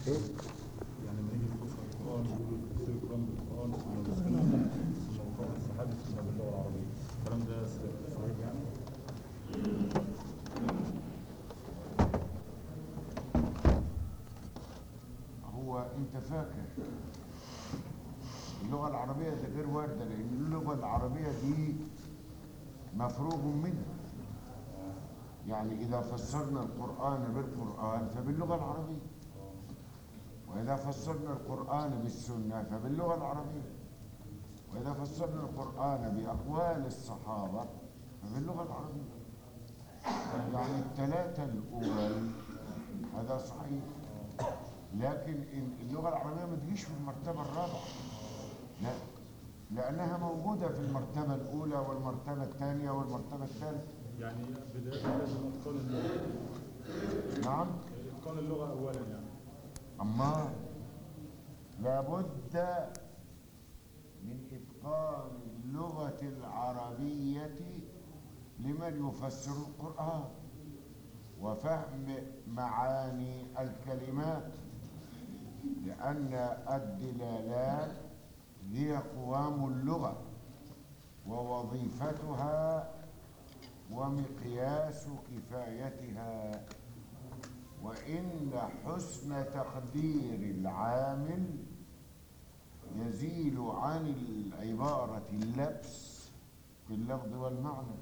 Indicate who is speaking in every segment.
Speaker 1: ايه
Speaker 2: يعني لما يجي في القرآن يقولوا تفسير القرآن بالقرآن ثم بالسنة ثم وقوع الصحابة ثم باللغة العربية الكلام ده صحيح يعني؟
Speaker 3: هو انت فاكر اللغة العربية ده غير واردة لأن اللغة العربية دي مفروغ منها يعني إذا فسرنا القرآن بالقرآن فباللغة العربية وإذا فسرنا القرآن بالسنة فباللغة العربية وإذا فسرنا القرآن بأقوال الصحابة فباللغة العربية يعني الثلاثة الأول هذا صحيح لكن ال- اللغة العربية ما تجيش في المرتبة الرابعة لا لأنها موجودة في المرتبة الأولى والمرتبة الثانية والمرتبة الثالثة
Speaker 2: يعني بداية لازم إتقان اللغة
Speaker 3: نعم
Speaker 2: إتقان اللغة أولا يعني
Speaker 3: أما لابد من إتقان اللغة العربية لمن يفسر القرآن وفهم معاني الكلمات لأن الدلالات هي قوام اللغة ووظيفتها ومقياس كفايتها وإن حسن تقدير العامل يزيل عن العبارة اللبس في اللفظ والمعنى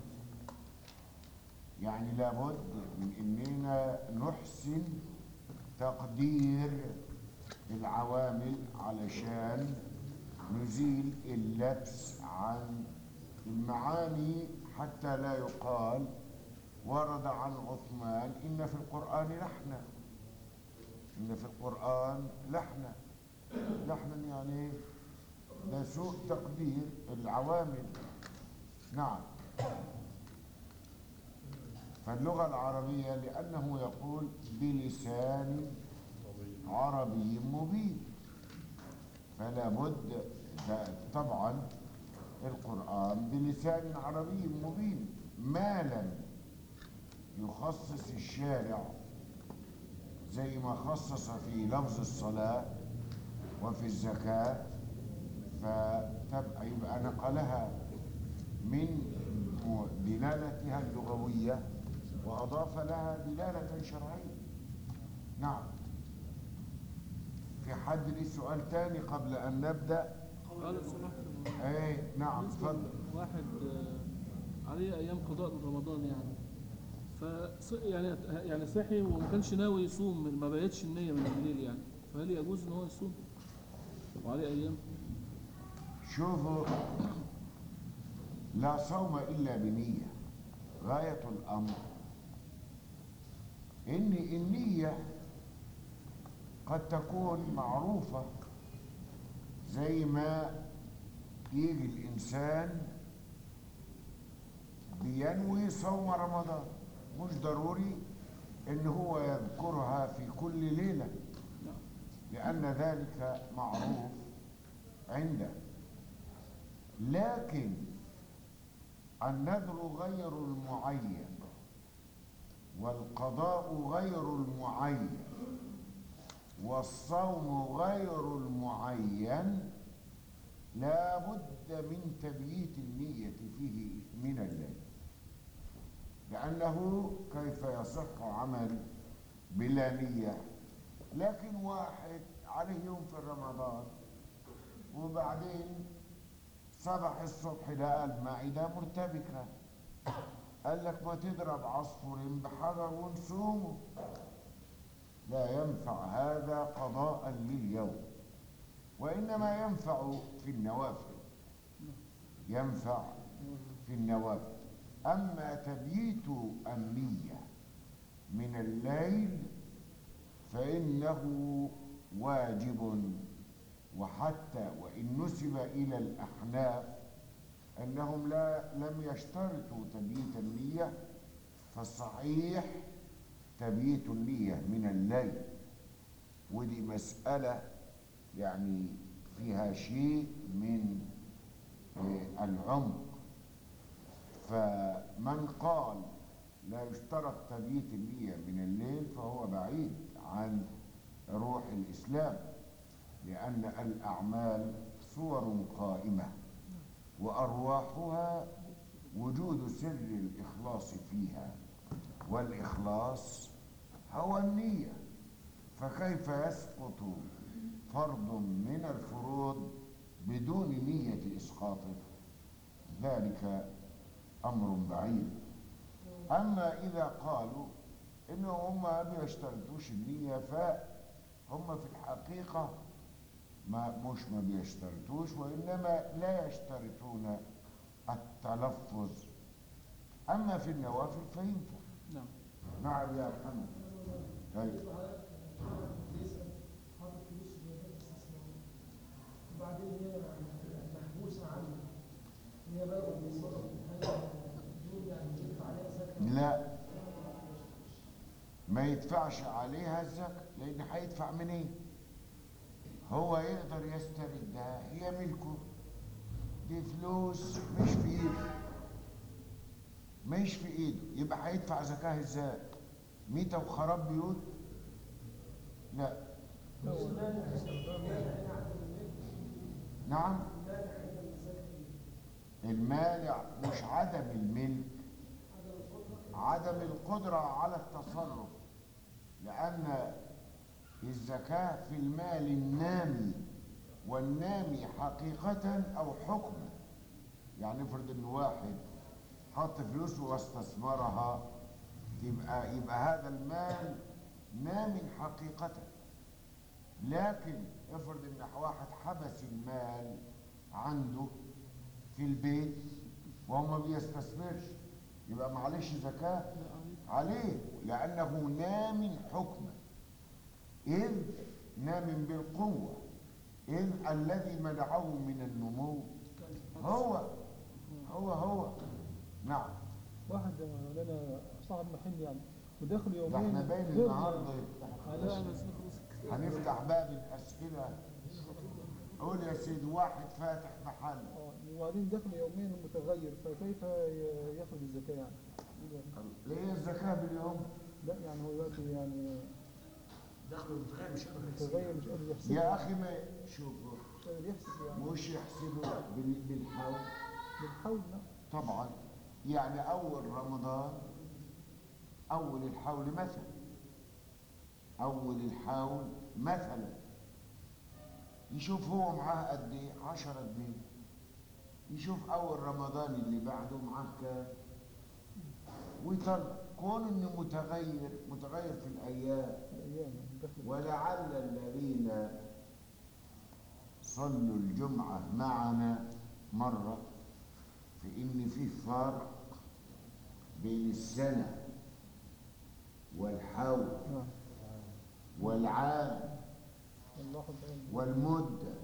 Speaker 3: يعني لابد من إننا نحسن تقدير العوامل علشان نزيل اللبس عن المعاني حتى لا يقال ورد عن عثمان إن في القرآن لحنا إن في القرآن لحنا لحنا يعني إيه؟ ده سوء تقدير العوامل نعم فاللغة العربية لأنه يقول بلسان عربي مبين فلا بد ده طبعا القرآن بلسان عربي مبين ما لم يخصص الشارع زي ما خصص في لفظ الصلاة وفي الزكاة فتبقى يبقى نقلها من دلالتها اللغوية وأضاف لها دلالة شرعية نعم في حد ليه سؤال تاني قبل أن نبدأ
Speaker 4: قال سمحت
Speaker 3: ايه نعم
Speaker 4: بالنسبة
Speaker 3: اتفضل
Speaker 4: واحد آه، عليه ايام قضاء من رمضان يعني ف يعني يعني صحي وما كانش ناوي يصوم ما بيتش النية من الليل يعني فهل يجوز ان هو يصوم وعليه ايام
Speaker 3: شوفوا لا صوم إلا بنية غاية الأمر إن النية قد تكون معروفة زي ما يجي الإنسان بينوي صوم رمضان مش ضروري إن هو يذكرها في كل ليلة لأن ذلك معروف عنده لكن النذر غير المعين والقضاء غير المعين والصوم غير المعين لا بد من تبييت النية فيه من الليل لأنه كيف يصح عمل بلا نية لكن واحد عليه يوم في رمضان وبعدين صبح الصبح لقى المعدة مرتبكة قال لك ما تضرب عصفور بحجر ونصومه لا ينفع هذا قضاء لليوم وإنما ينفع في النوافل ينفع في النوافل أما تبييت النية من الليل فإنه واجب وحتى وإن نسب إلى الأحناف أنهم لا لم يشترطوا تبييت النية فالصحيح تبييت النية من الليل ودي مسألة يعني فيها شيء من آه، العمق فمن قال لا يشترط تبييت النية من الليل فهو بعيد عن روح الإسلام لأن الأعمال صور قائمة وأرواحها وجود سر الإخلاص فيها والإخلاص هو النية فكيف يسقط فرض من الفروض بدون نية إسقاطه ذلك أمر بعيد أما إذا قالوا إنه هم ما بيشترطوش النية فهم في الحقيقة ما مش ما بيشترطوش وإنما لا يشترطون التلفظ أما في النوافل فينفع
Speaker 4: نعم
Speaker 3: نعم يا محمد طيب
Speaker 1: بيسأل حاطط فلوس في جهاز استثمار وبعدين هي محبوسة عنه هي بقى بيصرف هل دول يعني يدفع عليها زكاة؟
Speaker 3: لا ما يدفعش عليها الزكاة لأن هيدفع منين؟ هو يقدر يستردها هي ملكه دي فلوس مش في ايده مش في ايده يبقى هيدفع زكاة ازاي؟ ميتة وخراب بيوت؟ لا نعم المانع مش عدم الملك عدم القدرة على التصرف لأن الزكاة في المال النامي والنامي حقيقة أو حكما يعني افرض إن واحد حط فلوسه واستثمرها يبقى يبقى هذا المال نام حقيقة لكن افرض إن واحد حبس المال عنده في البيت وهو ما بيستثمرش يبقى معلش زكاة عليه لأنه نام حكما إذ نام بالقوة إذ الذي منعه من النمو هو هو هو نعم
Speaker 5: واحد لنا صاحب محل يعني وداخل
Speaker 3: ده
Speaker 5: يومين
Speaker 3: احنا باين
Speaker 5: غير-
Speaker 3: النهارده
Speaker 4: لا بس خلاص
Speaker 3: هنفتح باب الأسئلة قول يا سيدي واحد فاتح محل
Speaker 5: آه، وبعدين داخل يومين متغير فكيف ي- يخرج الزكاة يعني؟
Speaker 3: ليه الزكاة باليوم
Speaker 5: لا يعني هو دلوقتي يعني
Speaker 6: دخله متغير مش قادر يحسب.
Speaker 5: متغير مش قادر يحسب
Speaker 3: يا أخي ما شوفوا
Speaker 5: مش قادر يحسب يعني
Speaker 3: مش يحسبوا بال- بالحول
Speaker 5: بالحول لا
Speaker 3: طبعا يعني أول رمضان أول الحول مثلا أول الحول مثلا يشوف هو معاه قد إيه 10 جنيه يشوف أول رمضان اللي بعده معاه كام ويطلع كون إنه متغير متغير في الأيام
Speaker 5: الأيام يعني داخل
Speaker 3: ولعل الذين صلوا الجمعة معنا مرة في إن في فرق بين السنة والحول
Speaker 5: نعم
Speaker 3: والعام
Speaker 5: الله العين
Speaker 3: والمدة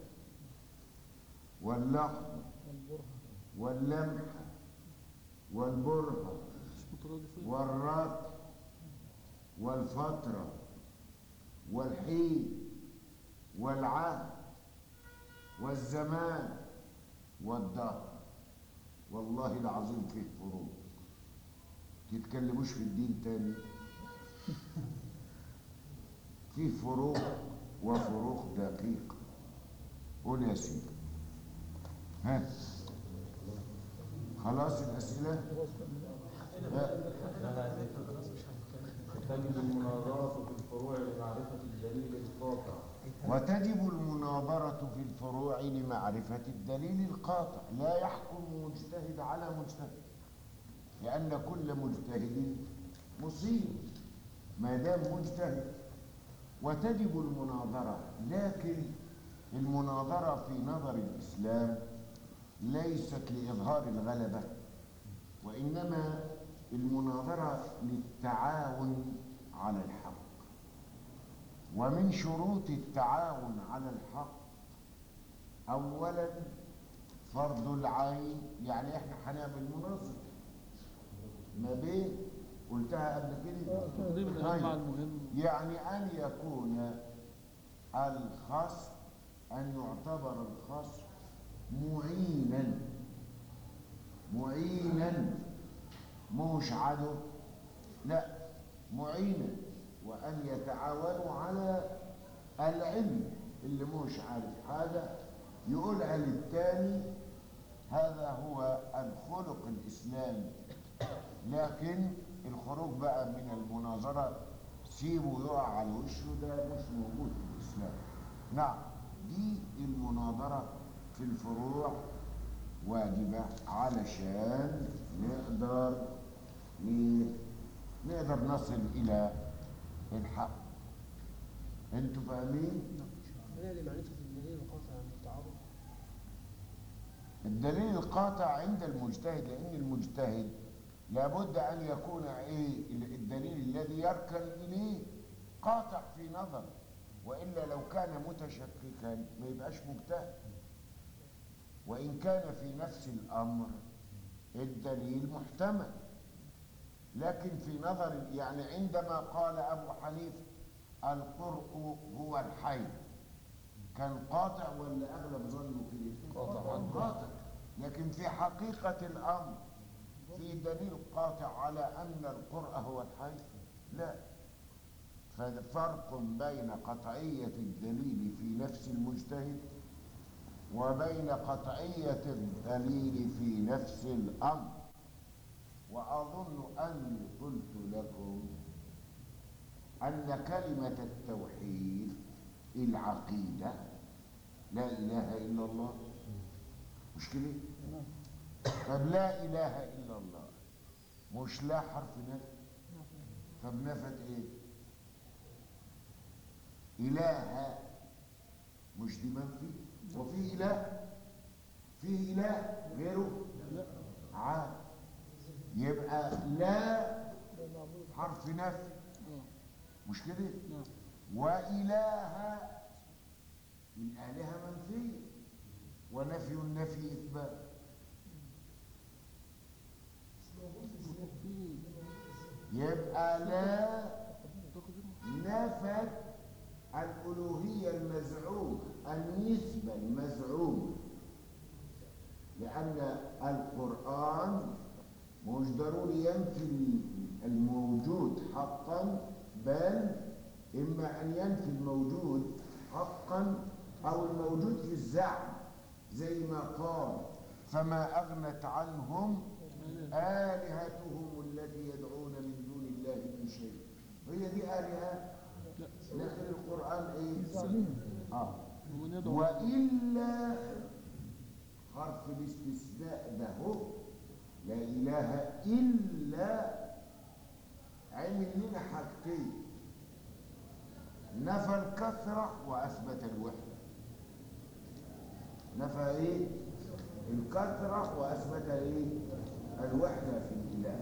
Speaker 3: واللحظة
Speaker 5: والبرهة
Speaker 3: واللمحة والبرهة
Speaker 4: مش مترادفين
Speaker 3: والرد والفترة والحين والعهد والزمان والدهر والله العظيم فيه فروق تتكلموش في الدين تاني فيه فروق وفروق دقيقة قول يا سيدي ها خلاص الأسئلة
Speaker 5: خلاص بقى.
Speaker 2: تجد المناظرة في الفروع لمعرفة الدليل القاطع
Speaker 3: وتجب المناظرة في الفروع لمعرفة الدليل القاطع لا يحكم مجتهد على مجتهد لأن كل مجتهد مصيب ما دام مجتهد وتجب المناظرة لكن المناظرة في نظر الإسلام ليست لإظهار الغلبة وإنما المناظرة للتعاون على الحق ومن شروط التعاون على الحق اولا فرض العين يعني احنا هنعمل مناظره ما بين قلتها قبل كده
Speaker 4: دي من
Speaker 3: طيب.
Speaker 4: الأنواع المهمة
Speaker 3: يعني ان يكون الخصم ان يعتبر الخصم معينا معينا مش عدو لا معينا وأن يتعاونوا على العلم اللي مش عارف حاجة يقولها للتاني هذا هو الخلق الإسلامي لكن الخروج بقى من المناظرة سيبه يقع على وشه ده مش موجود في الإسلام نعم دي المناظرة في الفروع واجبة علشان نقدر ن- نقدر نصل إلى الحق انتوا فاهمين؟
Speaker 6: هنا لمعرفة الدليل القاطع عن التعارض
Speaker 3: الدليل القاطع عند المجتهد لأن المجتهد لابد أن يكون إيه الدليل الذي يركن إليه قاطع في نظر وإلا لو كان متشككا ما يبقاش مجتهد وإن كان في نفس الأمر الدليل محتمل لكن في نظر يعني عندما قال أبو حنيفة القرء هو الحي كان قاطع ولا أغلب ظنه كده؟
Speaker 4: قاطع.
Speaker 3: قاطع لكن في حقيقة الأمر في دليل قاطع على أن القرء هو الحي لا ففرق بين قطعية الدليل في نفس المجتهد وبين قطعية الدليل في نفس الأمر وأظن أني قلت لكم أن كلمة التوحيد العقيدة لا إله إلا الله مش كده؟ طب لا إله إلا الله مش لا حرف نفي طب نفت إيه؟ إله مش دي منفي وفي إله في إله غيره عاد يبقى لا حرف نفي
Speaker 4: آه.
Speaker 3: مش كده
Speaker 4: نعم
Speaker 3: وإله الآلهة منفية ونفي النفي إثبات
Speaker 4: في
Speaker 3: يبقى لا
Speaker 4: اعتقد إنه-
Speaker 3: نفت الألوهية المزعومة النسبة المزعومة لأن القرآن مش ضروري ينفي الموجود حقا بل إما أن ينفي الموجود حقا أو الموجود في الزعم زي ما قال فما أغنت عنهم آلهتهم التي يدعون من دون الله من شيء هي دي آلهة
Speaker 4: لا
Speaker 3: لكن القرآن إيه؟
Speaker 5: زعمهم.
Speaker 3: آه
Speaker 4: ومن يدعو
Speaker 3: وإلا حرف الاستثناء ده هو لا إله إلا عمل لنا حاجتين نفى الكثرة وأثبت الوحدة نفى إيه؟ الكثرة وأثبت إيه؟ الوحدة في الإله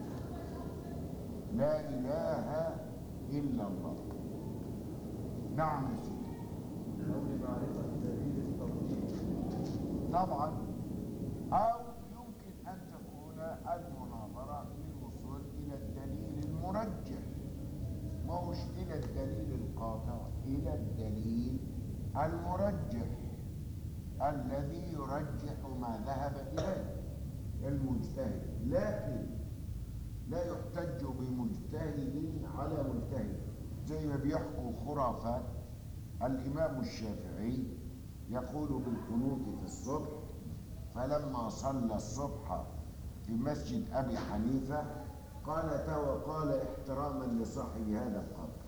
Speaker 3: لا إله إلا الله نعم يا سيدي
Speaker 2: أو لمعرفة دليل التوحيد
Speaker 3: طبعا أو يمكن أن تكون المناظرة للوصول إلى الدليل المرجح مش إلى الدليل القاطع إلى الدليل المرجح الذي يرجح ما ذهب إليه المجتهد لكن لا يحتج بمجتهد على مجتهد زي ما بيحكوا خرافات الإمام الشافعي يقول بالقنوت في الصبح فلما صلى الصبح في مسجد أبي حنيفة قال وقال احتراما لصاحب هذا القبر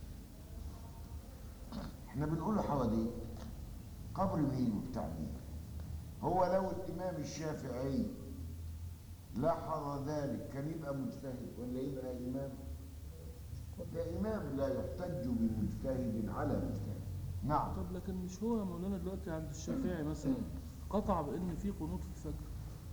Speaker 3: احنا بنقول له حواديت قبر مين وبتاع مين هو لو الإمام الشافعي لاحظ ذلك كان يبقى مجتهد ولا يبقى إمام ده إمام لا يحتج بمجتهد على مجتهد نعم
Speaker 4: طب لكن مش هو مولانا دلوقتي عند الشافعي مثلا قطع بان في قنوت في الفجر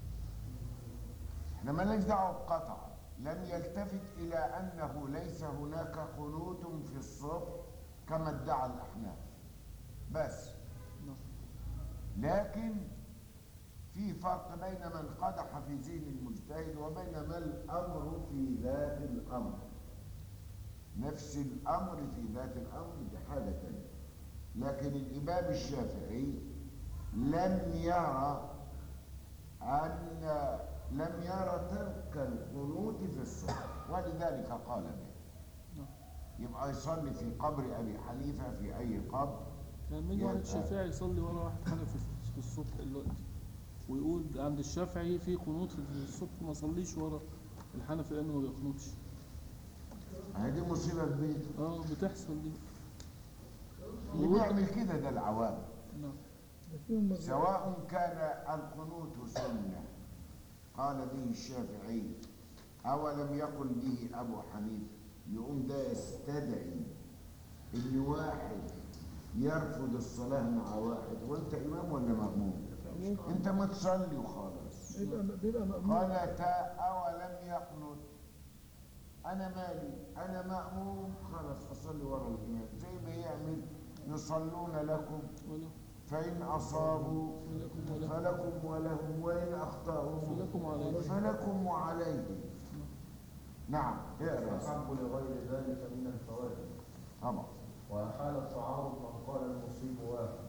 Speaker 3: احنا مالناش دعوه بقطع لم يلتفت الى انه ليس هناك قنوت في الصبح كما ادعى الاحناف بس
Speaker 4: نعم.
Speaker 3: لكن في فرق بين من قدح في ذهن المجتهد وبين ما الامر في ذات الامر نفس الامر في ذات الامر دي حاجه ثانيه لكن الامام الشافعي لم يرى أن لم يرى ترك القنوت في الصبح ولذلك قال به
Speaker 4: نعم.
Speaker 3: يبقى يصلي في قبر ابي حنيفه في اي قبر
Speaker 4: يعني من واحد
Speaker 3: يبقى-
Speaker 4: شافعي يصلي ورا واحد حنفي في الصبح دلوقتي ويقول عند الشافعي في قنوت في الصبح ما صليش ورا الحنفي لانه ما بيقنطش
Speaker 3: هذه مصيبه كبيره
Speaker 4: اه بتحصل دي
Speaker 3: اللي بيعمل كده ده العوام
Speaker 4: نعم
Speaker 5: ده فيهم مذهب
Speaker 3: سواء كان القنوت سنة قال به الشافعي أو لم يقل به أبو حنيفة يقوم ده يستدعي إن واحد يرفض الصلاة مع واحد وأنت إمام ولا مأموم؟ أنت ما تصلي وخلاص
Speaker 5: بيبقى بيبقى مأمون
Speaker 3: قال تا أولم يقنط أنا مالي أنا مأموم خلاص أصلي ورا الإمام زي ما يعمل يصلون لكم
Speaker 4: ولا
Speaker 3: فإن أصابوا
Speaker 4: ولكم ولا
Speaker 3: فلكم ولهم وإن أخطأوا
Speaker 4: فلكم عليهم.
Speaker 3: فلكم وعليهم نعم اقرأ
Speaker 7: أحب لغير ذلك من الفوائد
Speaker 3: طبعا
Speaker 7: وأحال التعارض من قال المصيب واحد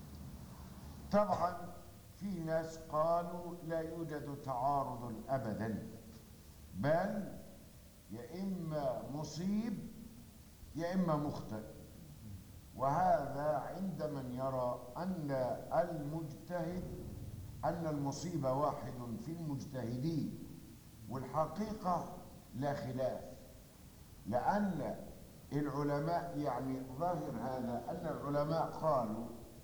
Speaker 3: طبعا في ناس قالوا لا يوجد تعارض أبدا بل يا إما مصيب يا إما مخطئ وهذا عند من يرى أن المجتهد أن المصيب واحد في المجتهدين والحقيقة لا خلاف لأن العلماء يعني ظاهر هذا أن العلماء قالوا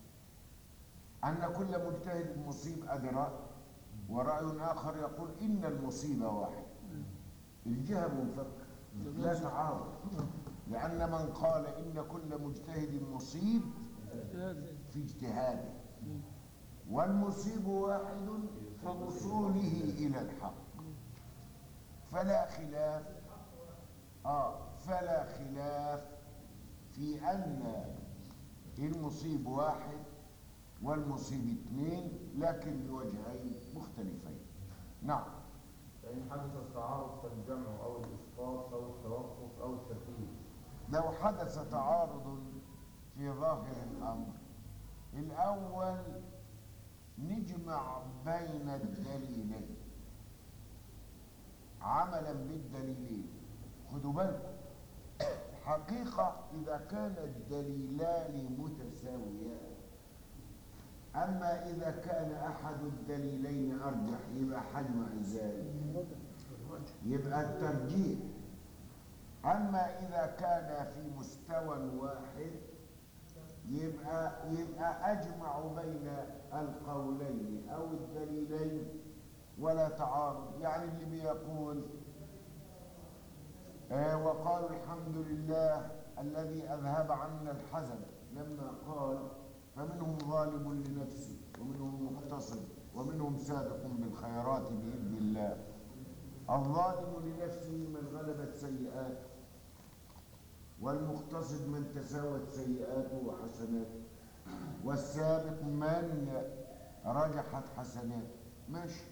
Speaker 3: أن كل مجتهد مصيب أدرى ورأي آخر يقول إن المصيب واحد الجهة منفكة لا تعارض لأن من قال إن كل مجتهد مصيب
Speaker 4: اجتهاد
Speaker 3: في اجتهاده والمصيب واحد في وصوله إلى الحق فلا خلاف آه فلا خلاف في أن المصيب واحد والمصيب اثنين لكن بوجهين مختلفين نعم
Speaker 7: فإن حدث التعارض فالجمع أو الإسقاط أو التوقف أو الترتيب
Speaker 3: لو حدث تعارض في ظاهر الأمر الأول نجمع بين الدليلين عملا بالدليلين خدوا بالكم حقيقة إذا كان الدليلان متساويان أما إذا كان أحد الدليلين أرجح يبقى حجم ازاي يبقى الترجيح أما إذا كان في مستوى واحد يبقى يبقى أجمع بين القولين أو الدليلين ولا تعارض يعني اللي بيقول آه وقالوا الحمد لله الذي أذهب عنا الحزن لما قال فمنهم ظالم لنفسه ومنهم مقتصد ومنهم سابق بالخيرات بإذن الله الظالم لنفسه من غلبت سيئاته والمقتصد من تساوت سيئاته وحسناته والسابق من رجحت حسناته ماشي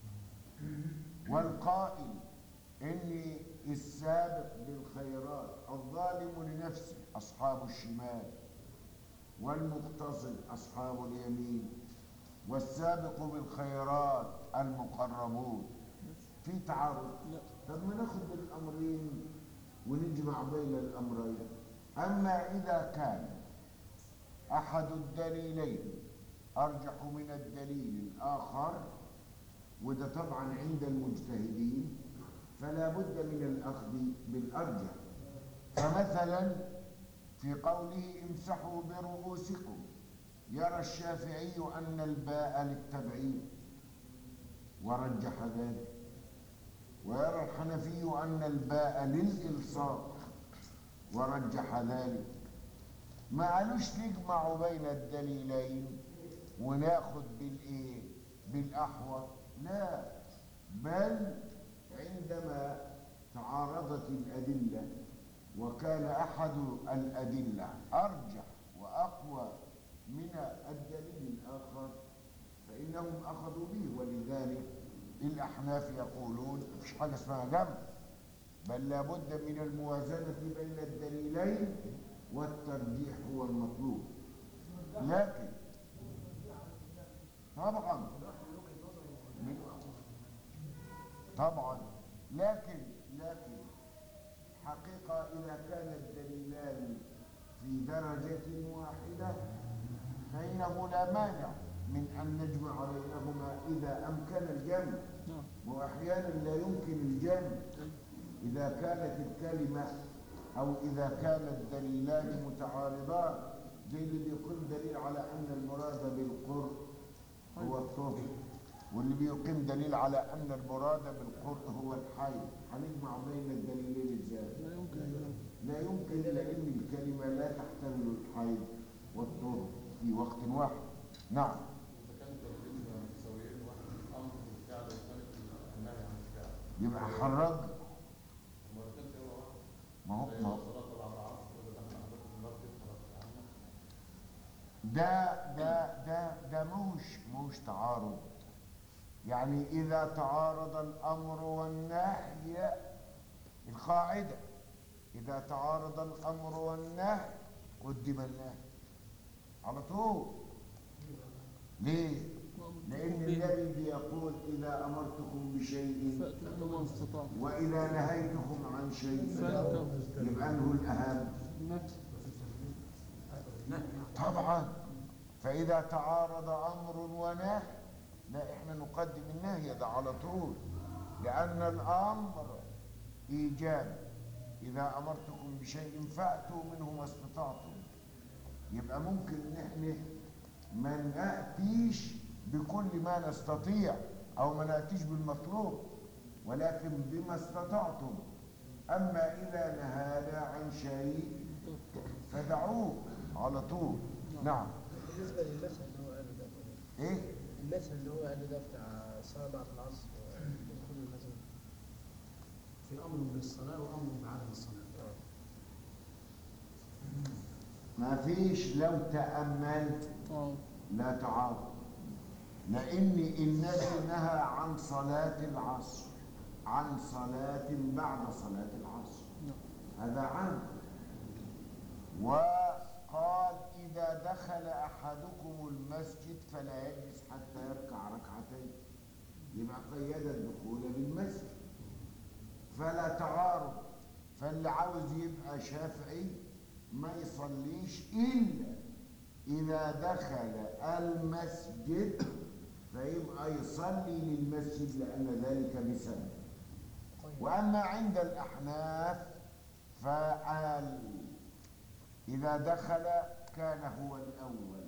Speaker 3: والقائل ان السابق بالخيرات الظالم لنفسه اصحاب الشمال والمقتصد اصحاب اليمين والسابق بالخيرات المقربون في تعارض
Speaker 4: لا
Speaker 3: طب ما ناخد الامرين ونجمع بين الامرين اما اذا كان احد الدليلين ارجح من الدليل الاخر وده طبعا عند المجتهدين فلا بد من الاخذ بالارجح فمثلا في قوله امسحوا برؤوسكم يرى الشافعي ان الباء للتبعيد ورجح ذلك ويرى الحنفي أن الباء للإلصاق ورجح ذلك ما قالوش نجمع بين الدليلين وناخد بالإيه بالأحوط لا بل عندما تعارضت الأدلة وكان أحد الأدلة أرجح وأقوى من الدليل الآخر فإنهم أخذوا به ولذلك الأحناف يقولون مفيش حاجة اسمها جمع بل لابد من الموازنة بين الدليلين والترجيح هو المطلوب لكن طبعا من- طبعا لكن لكن حقيقة إذا كان الدليلان في درجة واحدة فإنه لا مانع من أن نجمع بينهما إذا أمكن الجمع
Speaker 4: نعم
Speaker 3: وأحيانا لا يمكن الجمع إذا كانت الكلمة أو إذا كان الدليلان متعارضان زي اللي بيقيم دليل على أن المراد بالقرء هو الطهر واللي بيقيم دليل على أن المراد بالقرء هو الحي هنجمع بين الدليلين إزاي؟
Speaker 4: لا يمكن أن
Speaker 3: لا يمكن لأن الكلمة لا تحتمل الحيض والطهر في وقت واحد نعم
Speaker 2: إذا كانت الدليلين متساويين واحد الأمر بالفعل والثاني النهي عن الفعل
Speaker 3: يبقى حرج
Speaker 2: وما كانش هو واحد
Speaker 3: ما هو ما هو
Speaker 2: صلاة بعد العصر وإذا دخل أحدكم المسجد فلا تتعلم
Speaker 3: ده ده ده ده مش مش تعارض يعني إذا تعارض الأمر والنهي القاعدة إذا تعارض الأمر والنهي قدم النهي على طول ليه؟ لأن النبي بيقول إذا أمرتكم بشيء
Speaker 4: فأتوا منه ما استطعتم
Speaker 3: وإذا نهيتكم عن شيء
Speaker 4: فانتهوا
Speaker 3: يبقى أنه الأهم
Speaker 4: نفس
Speaker 3: طبعا فإذا تعارض أمر ونهي لا إحنا نقدم النهي ده على طول لأن الأمر إيجاب إذا أمرتكم بشيء فأتوا منه ما استطعتم يبقى ممكن إن إحنا ما نأتيش بكل ما نستطيع أو ما نأتيش بالمطلوب ولكن بما استطعتم أما إذا نهانا عن شيء فدعوه على طول نعم
Speaker 6: بالنسبة للمثل اللي هو قاله ده
Speaker 3: ايه
Speaker 6: المثل اللي هو قاله ده بتاع الصلاة بعد العصر ودخول المسجد
Speaker 8: في امر بالصلاه وامر بعدم الصلاه
Speaker 3: ما فيش لو تأملت
Speaker 4: اه
Speaker 3: لا تعارض لأن النبي نهى عن صلاة العصر عن صلاة بعد صلاة العصر
Speaker 4: نعم
Speaker 3: هذا عام وقال إذا دخل أحدكم المسجد فلا يجلس حتى يركع ركعتين يبقى قيد الدخول بالمسجد فلا تعارض فاللي عاوز يبقى شافعي ما يصليش إلا إذا دخل المسجد فيبقى يصلي للمسجد لأن ذلك بسبب وأما عند الأحناف فقال إذا دخل كان هو الأول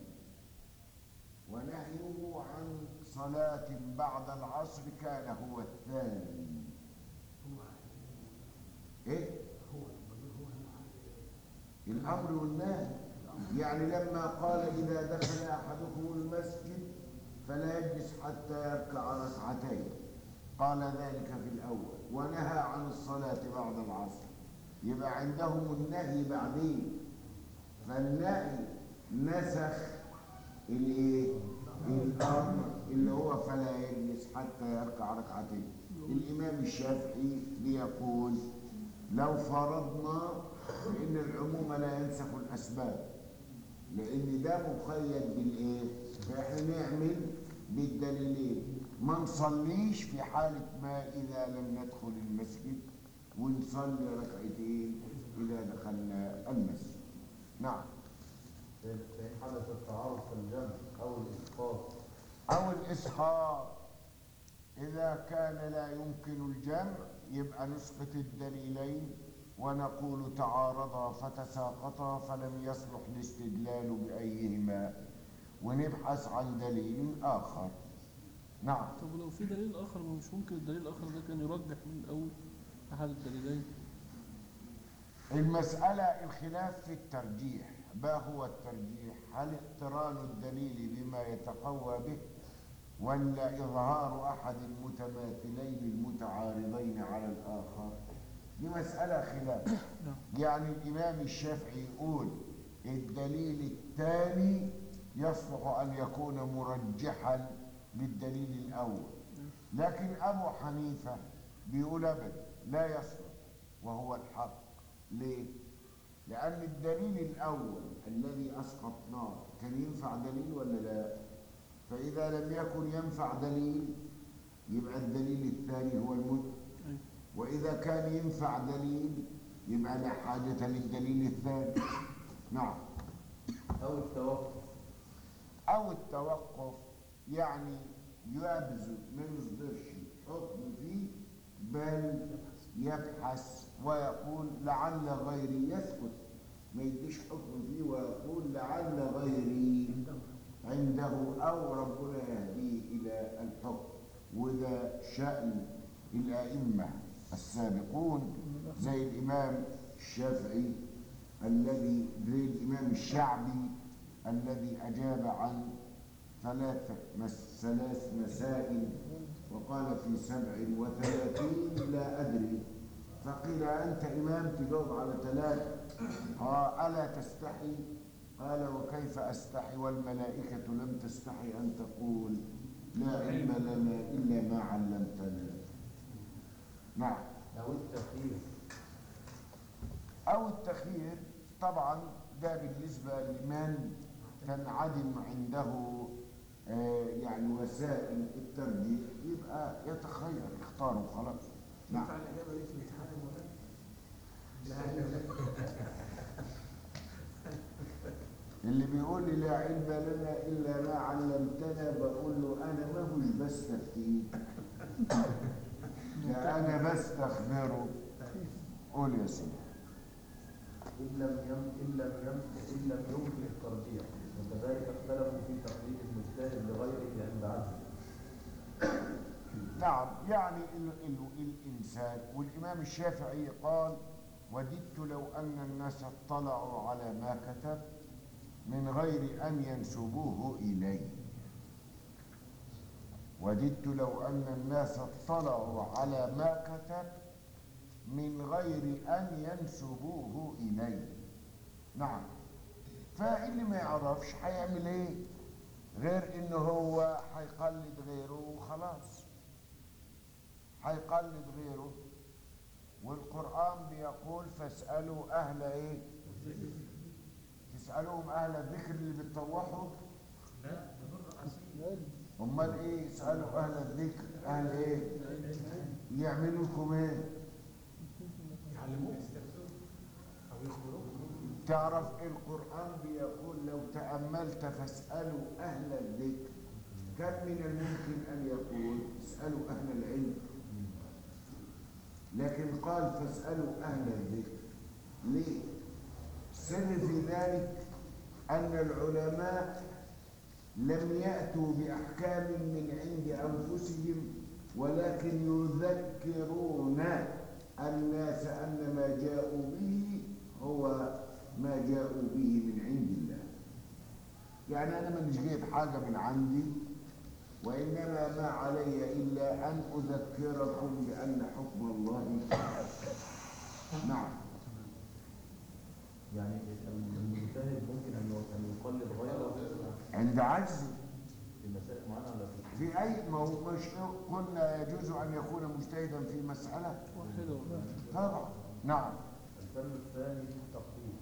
Speaker 3: ونهيه عن صلاة بعد العصر كان هو الثاني
Speaker 8: هو
Speaker 3: إيه؟
Speaker 8: هو هو
Speaker 3: الأمر والنهي يعني لما قال إذا دخل أحدكم المسجد فلا يجلس حتى يركع ركعتين قال ذلك في الأول ونهى عن الصلاة بعد العصر يبقى عندهم النهي بعدين فالنهي نسخ الايه الامر اللي هو فلا يجلس حتى يركع ركعتين الامام الشافعي بيقول لو فرضنا فان العموم لا ينسخ الاسباب لان ده مقيد بالايه فاحنا نعمل بالدليلين ما نصليش في حاله ما اذا لم ندخل المسجد ونصلي ركعتين اذا دخلنا المسجد نعم
Speaker 7: فإن حدث التعارض كالجمع أو الإسقاط
Speaker 3: أو الإسحاق إذا كان لا يمكن الجمع يبقى نسقط الدليلين ونقول تعارضا فتساقطا فلم يصلح الاستدلال بأيهما ونبحث عن دليل آخر نعم
Speaker 4: طب ولو في دليل آخر ما مش ممكن الدليل الآخر ده كان يرجح من الأول أحد الدليلين
Speaker 3: المسألة الخلاف في الترجيح ما هو الترجيح هل اقتران الدليل بما يتقوى به ولا إظهار أحد المتماثلين المتعارضين على الآخر دي مسألة خلاف يعني الإمام الشافعي يقول الدليل الثاني يصلح أن يكون مرجحا للدليل الأول لكن أبو حنيفة بيقول أبدا لا يصلح وهو الحق ليه؟ لأن الدليل الأول الذي أسقطناه كان ينفع دليل ولا لا؟ فإذا لم يكن ينفع دليل يبقى الدليل الثاني هو المد
Speaker 4: أيوة.
Speaker 3: وإذا كان ينفع دليل يبقى لا حاجة للدليل الثاني نعم
Speaker 7: أو التوقف
Speaker 3: أو التوقف يعني يبذل ما يصدرش حكم فيه بل يبحث ويقول لعل غيري يثبت ما يديش حكم فيه ويقول لعل غيري عنده أو ربنا يهديه إلى الحكم وده شأن الأئمة السابقون زي الإمام الشافعي الذي زي الإمام الشعبي الذي أجاب عن ثلاثة مس ثلاث مسائل وقال في سبع وثلاثين لا أدري فقيل أنت إمام تجاوب على ثلاثة قال ألا تستحي قال وكيف أستحي والملائكة لم تستحي أن تقول لا علم لنا إلا ما علمتنا نعم
Speaker 7: أو التخيير
Speaker 3: أو التخيير طبعا ده بالنسبة لمن تنعدم عنده آه، يعني وسائل الترجيح يبقى يتخير يختار وخلاص نعم
Speaker 8: ينفع الإجابة دي في الامتحان يا مولانا؟ لا لا
Speaker 3: اللي بيقول لي لا علم لنا إلا ما علمتنا بقول له أنا ما هوش بستفتيه ده أنا بستخبره قول يا سيدي
Speaker 7: إن لم يم إن لم يم إن لم يمكن الترجيح وكذلك اختلفوا في تقليد المجتهد لغيره عند عجزه
Speaker 3: نعم يعني ال ال الإنسان والإمام الشافعي قال وددت لو أن الناس اطلعوا على ما كتب من غير أن ينسبوه إلي وددت لو أن الناس اطلعوا على ما كتب من غير أن ينسبوه إلي نعم فاللي ما يعرفش هيعمل ايه غير ان هو هيقلد غيره وخلاص هيقلد غيره والقرآن بيقول فاسألوا أهل إيه؟ تسألوهم أهل الذكر اللي بتطوحوا؟ أمال إيه؟ اسألوا أهل الذكر أهل إيه؟ يعملوا لكم إيه؟
Speaker 8: يعلموك أو يخبروك
Speaker 3: تعرف القرآن بيقول لو تأملت فاسألوا أهل الذكر كم من الممكن أن يقول اسألوا أهل العلم لكن قال فاسألوا أهل الذكر ليه؟ سر في ذلك أن العلماء لم يأتوا بأحكام من عند أنفسهم ولكن يذكرون الناس أن ما جاءوا به هو ما جاءوا به من عند الله يعني أنا مش جايب حاجة من عندي وإنما ما علي إلا أن أذكركم بأن حكم الله نعم
Speaker 7: يعني المجتهد ممكن أن أن يقلد غيره
Speaker 3: عند عجز
Speaker 7: في مسائل معينة ولا في
Speaker 3: في أي ما هو مش قلنا يجوز أن يكون مجتهدا في مسألة
Speaker 4: واحدة
Speaker 3: طبعا نعم
Speaker 7: الفن الثاني التقليد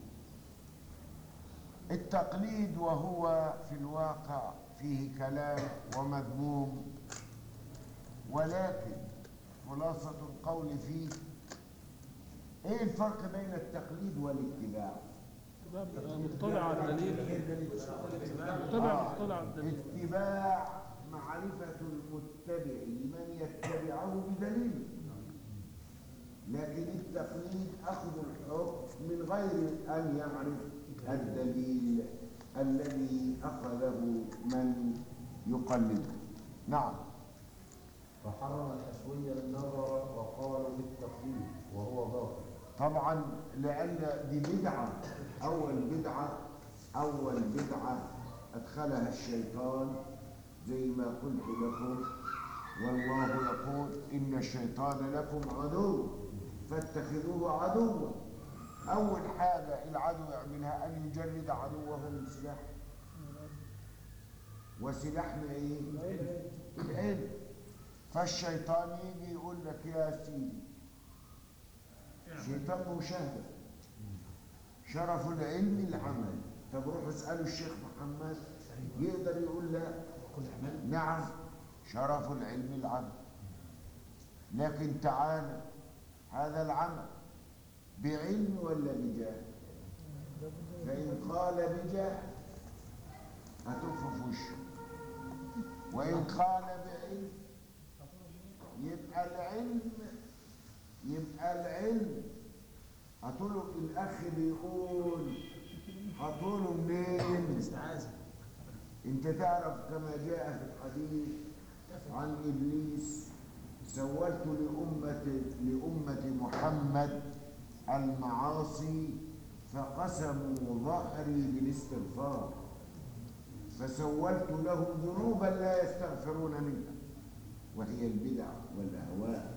Speaker 3: التقليد وهو في الواقع فيه كلام ومذموم ولكن خلاصة القول فيه ايه الفرق بين التقليد والاتباع
Speaker 4: ده بيبقى مطلع على الدليل متبع مطلع على الدليل
Speaker 3: اتباع معرفة المتبع لمن يتبعه بدليل لكن التقليد أخذ الحكم من غير أن يعرف الدليل الذي أخذه من يقلده نعم
Speaker 7: فحرم الحشوية النظر وقالوا بالتقليد وهو باطل
Speaker 3: طبعا لأن دي بدعة أول بدعة أول بدعة أدخلها الشيطان زي ما قلت لكم والله يقول إن الشيطان لكم عدو فاتخذوه عدوا أول حاجة العدو يعملها أن يجرد عدوه من سلاح وسلاحنا إيه؟ العلم فالشيطان يجي يقول لك يا سيدي شيطان مشاهد شرف العلم العمل طب روحوا اسألوا الشيخ محمد يقدر يقول لا نعم شرف العلم العمل لكن تعالى هذا العمل بعلم ولا بجاه فإن قال بجاه هتقف في وشه وإن قال بعلم يبقى العلم يبقى العلم هتقوله الأخ بيقول هتقوله منين؟
Speaker 8: استعاذة
Speaker 3: انت تعرف كما جاء في الحديث عن ابليس سولت لأمة لأمة محمد المعاصي فقسموا ظهري بالاستغفار فسولت لهم ذنوبا لا يستغفرون منها وهي البدع والأهواء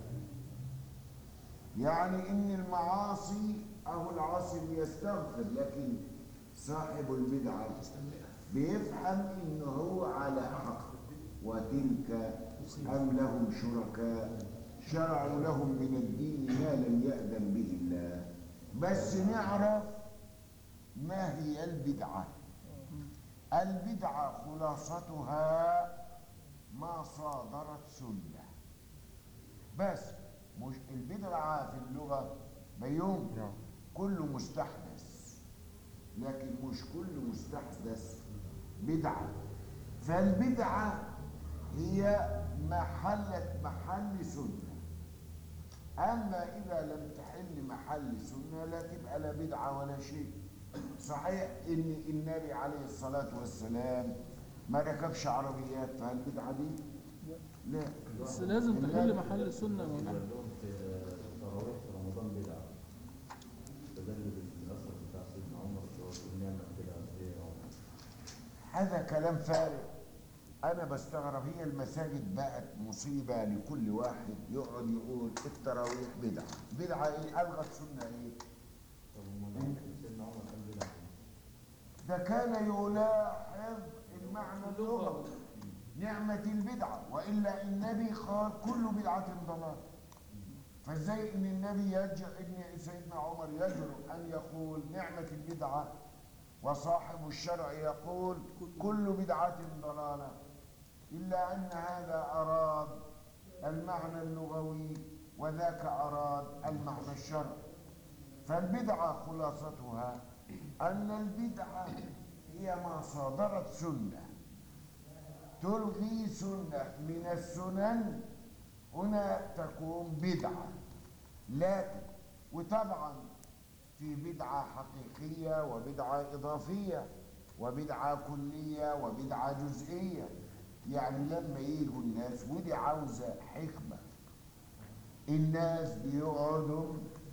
Speaker 3: يعني إن المعاصي أهو العاصي بيستغفر لكن صاحب البدعة بيفهم إن هو على حق وتلك أم لهم شركاء شرعوا لهم من الدين ما لم يأذن به الله بس نعرف ما هي البدعة البدعة خلاصتها ما صادرت سنة بس مش البدعة في اللغة بيوم كل مستحدث لكن مش كل مستحدث بدعة فالبدعة هي محلة محل سنة أما إذا لم تحل محل سنة لا تبقى لا بدعة ولا شيء صحيح إن النبي عليه الصلاة والسلام ما ركبش عربيات فالبدعة دي لا
Speaker 4: بس لازم تحل محل السنة يا مولانا
Speaker 7: لهم في التراويح في رمضان بدعة تدل بالأثر بتاع سيدنا عمر اللي هو في النعمة بدعة إيه يا عمر
Speaker 3: هذا كلام فارغ انا بستغرب هي المساجد بقت مصيبه لكل واحد يقعد يقول التراويح بدعه بدعه ايه الغت سنه ايه
Speaker 7: طب هم سيدنا عمر قال بدعة
Speaker 3: ده كان يلاحظ المعنى اللغوي نعمة البدعة وإلا النبي قال كل بدعة ضلال فازاي ان النبي يج... ان سيدنا عمر يجرؤ ان يقول نعمة البدعة وصاحب الشرع يقول كل بدعة ضلالة إلا أن هذا أراد المعنى اللغوي وذاك أراد المعنى الشرعي فالبدعة خلاصتها أن البدعة هي ما صادرت سنة تلغي سنة من السنن هنا تكون بدعة لكن وطبعا في بدعة حقيقية وبدعة إضافية وبدعة كلية وبدعة جزئية يعني لما يجوا الناس ودي عاوزة حكمة الناس بيقعدوا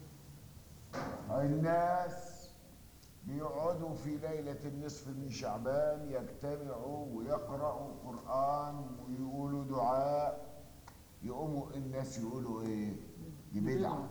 Speaker 3: الناس بيقعدوا في ليلة النصف من شعبان يجتمعوا ويقرأوا قرآن ويقولوا دعاء يقوموا الناس يقولوا ايه دي بدعة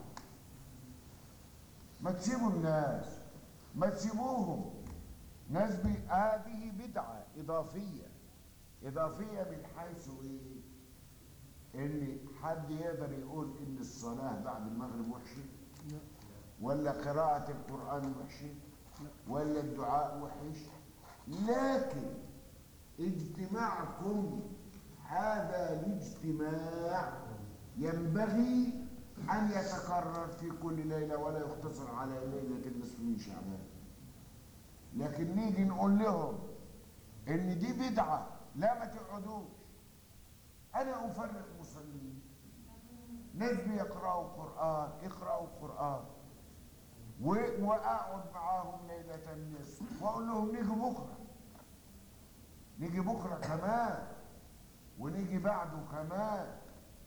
Speaker 3: ما تسيبوا الناس ما تسيبوهم ناس بي... هذه بدعة إضافية إضافية من حيث إيه؟ إن حد يقدر يقول إن الصلاة بعد المغرب وحشة ولا قراءة القرآن وحشة ولا الدعاء وحش لكن اجتماعكم هذا الاجتماع ينبغي أن يتكرر في كل ليلة ولا يقتصر على ليلة النصف من شعبان لكن نيجي نقول لهم إن دي بدعة لا ما تقعدوش أنا أفرق مصلين ناس بيقرأوا قرآن اقرأوا قرآن و- وأقعد معاهم ليلة النصف وأقول لهم نيجي بكرة نيجي بكرة كمان ونيجي بعده كمان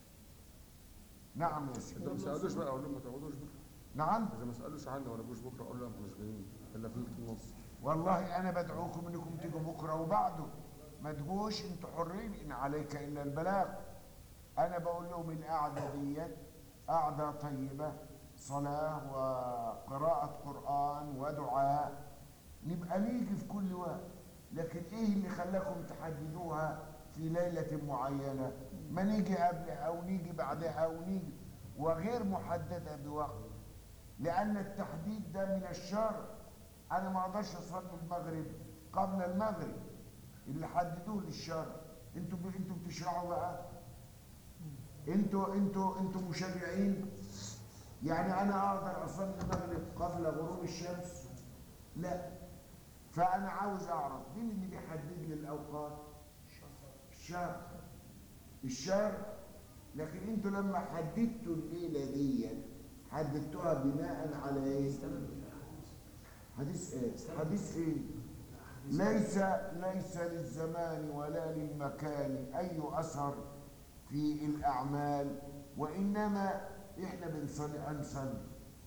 Speaker 3: نعم يا سيدي
Speaker 9: اذا ما سالوش بقى اقول لهم ما تقعدوش بكره
Speaker 3: نعم
Speaker 9: اذا ما سالوش عني ولا جوش بكره اقول لهم احنا مش جايين الا في النص
Speaker 3: والله انا بدعوكم انكم تيجوا بكره وبعده ما تجوش انتوا حرين ان عليك الا البلاغ انا بقول لهم القعده ديت قعده طيبه صلاه وقراءه قران ودعاء نبقى نيجي في كل وقت لكن ايه اللي خلاكم تحددوها في ليله معينه ما نيجي قبلها او نيجي بعدها او نيجي وغير محدده بوقت لان التحديد ده من الشرع انا ما اقدرش اصلي المغرب قبل المغرب اللي حددوه للشرع انتوا ب... انتوا بتشرعوا بقى انتوا انتوا انتوا مشرعين يعني انا اقدر اصلي المغرب قبل غروب الشمس لا فانا عاوز اعرف مين اللي بيحدد لي الاوقات الشرع الشرع لكن انتوا لما حددتوا الليله دي حددتوها بناء على ايه حديث ايه حديث ايه ليس ليس للزمان ولا للمكان اي اثر في الاعمال وانما احنا بنصلي هنصلي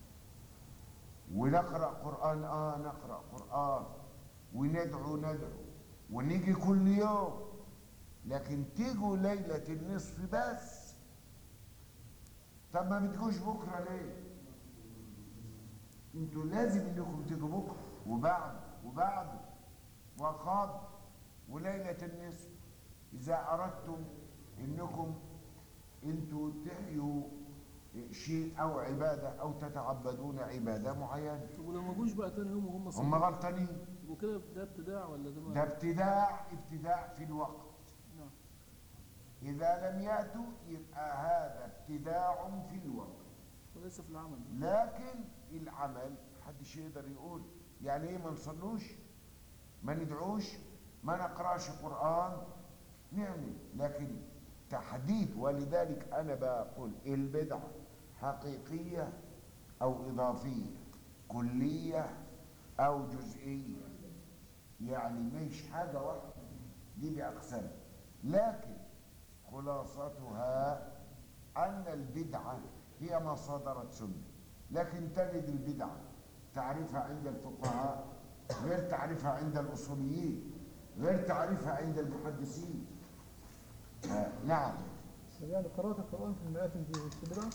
Speaker 3: ونقرا قران اه نقرا قران وندعو ندعو ونيجي كل يوم لكن تيجوا ليله النصف بس طب ما بتجوش بكره ليه انتوا لازم انكم تيجوا بكره وبعد وبعد وقبل وليله النصف اذا اردتم انكم انتوا تحيوا شيء او عباده او تتعبدون عباده معينه
Speaker 4: طب ولو ما جوش بقى تاني يوم وهم
Speaker 3: هم
Speaker 4: صايمين
Speaker 3: غلطانين
Speaker 4: وكده ده ابتداع ولا ده ما
Speaker 3: ده ابتداع ابتداع في الوقت
Speaker 4: نعم.
Speaker 3: اذا لم ياتوا يبقى هذا ابتداع في الوقت
Speaker 4: وليس في العمل
Speaker 3: لكن العمل محدش يقدر يقول يعني ايه ما نصلوش ما ندعوش ما نقراش قرآن نعمل لكن تحديد ولذلك أنا بقول البدعة حقيقية أو إضافية كلية أو جزئية يعني مش حاجة واحدة دي بأقسام لكن خلاصتها أن البدعة هي ما صدرت سنة لكن تجد البدعة تعرفها عند الفقهاء غير تعرفها عند الأصوليين غير تعرفها عند المحدثين آه نعم
Speaker 5: يعني قراءة القرآن في المآتم دي مش بدعة؟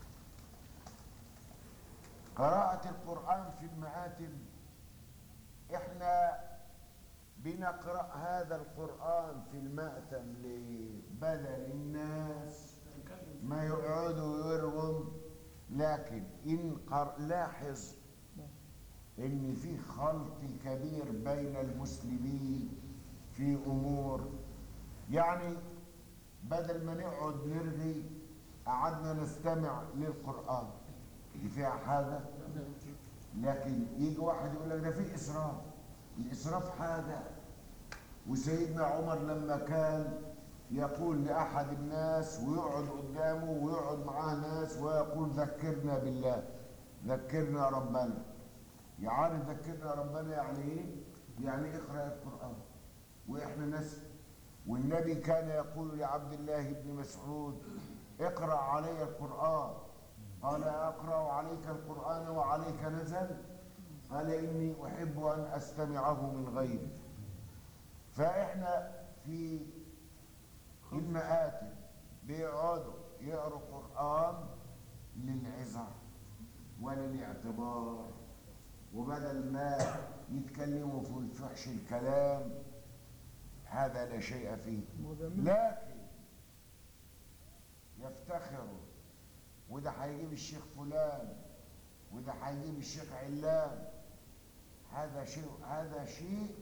Speaker 3: قراءة القرآن في المآتم احنا بنقرأ هذا القرآن في المأتم لبدل الناس ما يقعدوا يرغم لكن إن قر... لاحظ إن في خلط كبير بين المسلمين في أمور يعني بدل ما نقعد نرغي قعدنا نستمع للقرآن دي فيها حاجة لكن يجي واحد يقول لك ده في إسراف الإسراف حاجة وسيدنا عمر لما كان يقول لأحد الناس ويقعد قدامه ويقعد معاه ناس ويقول ذكرنا بالله ذكرنا ربنا يعني ذكرنا ربنا يعني ايه؟ يعني اقرأ القرآن وإحنا ناس والنبي كان يقول لعبد الله بن مسعود اقرأ علي القرآن قال أقرأ عليك القرآن وعليك نزل قال إني أحب أن أستمعه من غيري فإحنا في المآتم بيقعدوا يقروا قرآن للعظة وللاعتبار وبدل ما يتكلموا في الفحش الكلام هذا لا شيء فيه لكن يفتخروا وده هيجيب الشيخ فلان وده هيجيب الشيخ علان هذا شيء هذا شيء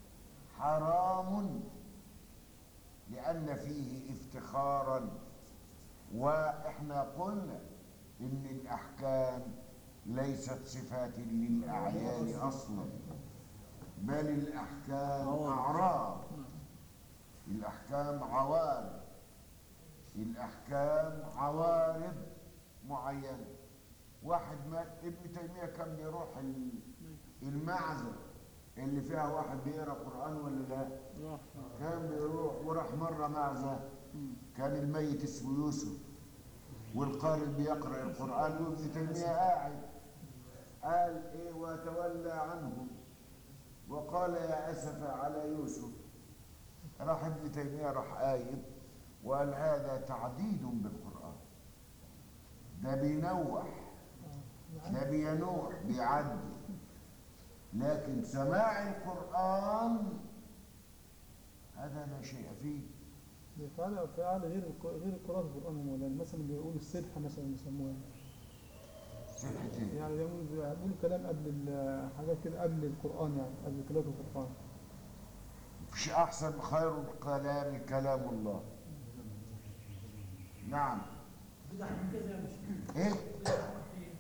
Speaker 3: حرام لأن فيه افتخارا وإحنا قلنا إن الأحكام ليست صفات للأعيان أصلا بل الأحكام أعراض الأحكام عوارض الأحكام عوارض معينة واحد ما ابن تيمية كان بيروح ال- المعزة اللي فيها واحد بيقرا قرآن ولا لا
Speaker 4: راح
Speaker 3: كان بيروح وراح مرة معزة كان الميت اسمه يوسف والقارئ بيقرأ القرآن وابن تيمية قاعد قال ايه وتولى عنهم وقال يا أسف على يوسف راح ابن تيمية راح قايم وقال هذا تعديد بالقرآن ده بينوح ده بينوح بيعدي لكن سماع القرآن هذا لا شيء فيه
Speaker 5: فعل فعل غير الق- غير قراءة القرآن يا مولانا مثلا بيقولوا السبحة مثلا يسموها
Speaker 3: صحتين
Speaker 5: يعني بيقولوا بيقولوا كلام قبل ال- حاجات كده قبل القرآن يعني قبل قراءة القرآن
Speaker 3: مفيش أحسن خير الكلام كلام الله نعم
Speaker 8: بدع من كذا يا مش
Speaker 3: إيه
Speaker 8: بدع في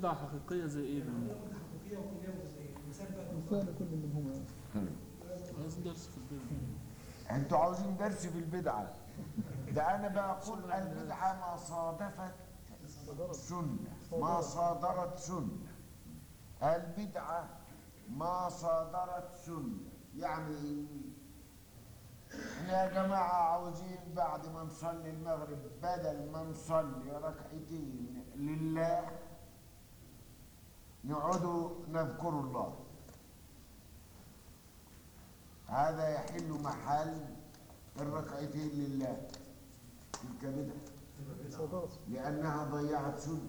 Speaker 4: بدعة حقيقية زي ايه بقى؟
Speaker 1: حقيقيه وكليه وجزئيه مثال بقى
Speaker 5: مثال كل منهما
Speaker 4: عايز درس في البدع
Speaker 3: انتوا عاوزين درس في البدعة ده انا بقول البدعة ما صادفت سنة ما صادرت سنة البدعة ما صادرت سنة يعني احنا يا جماعة عاوزين بعد ما نصلي المغرب بدل ما نصلي ركعتين لله نقعدوا نذكر الله هذا يحل محل الركعتين لله تلك بدعة
Speaker 5: صدرت
Speaker 3: لأنها ضيعت سنة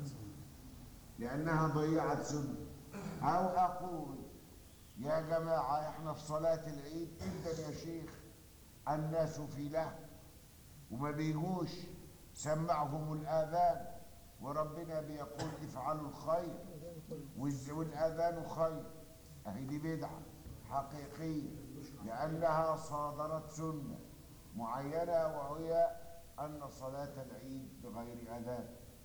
Speaker 3: لأنها ضيعت سنة أو أقول يا جماعة إحنا في صلاة العيد جدا يا شيخ الناس في له وما بيجوش سمعهم الآذان وربنا بيقول افعلوا الخير والز- والآذان خير أهي دي بدعة حقيقية لأنها صادرت سنة معينة وهي أن صلاة العيد بغير أذان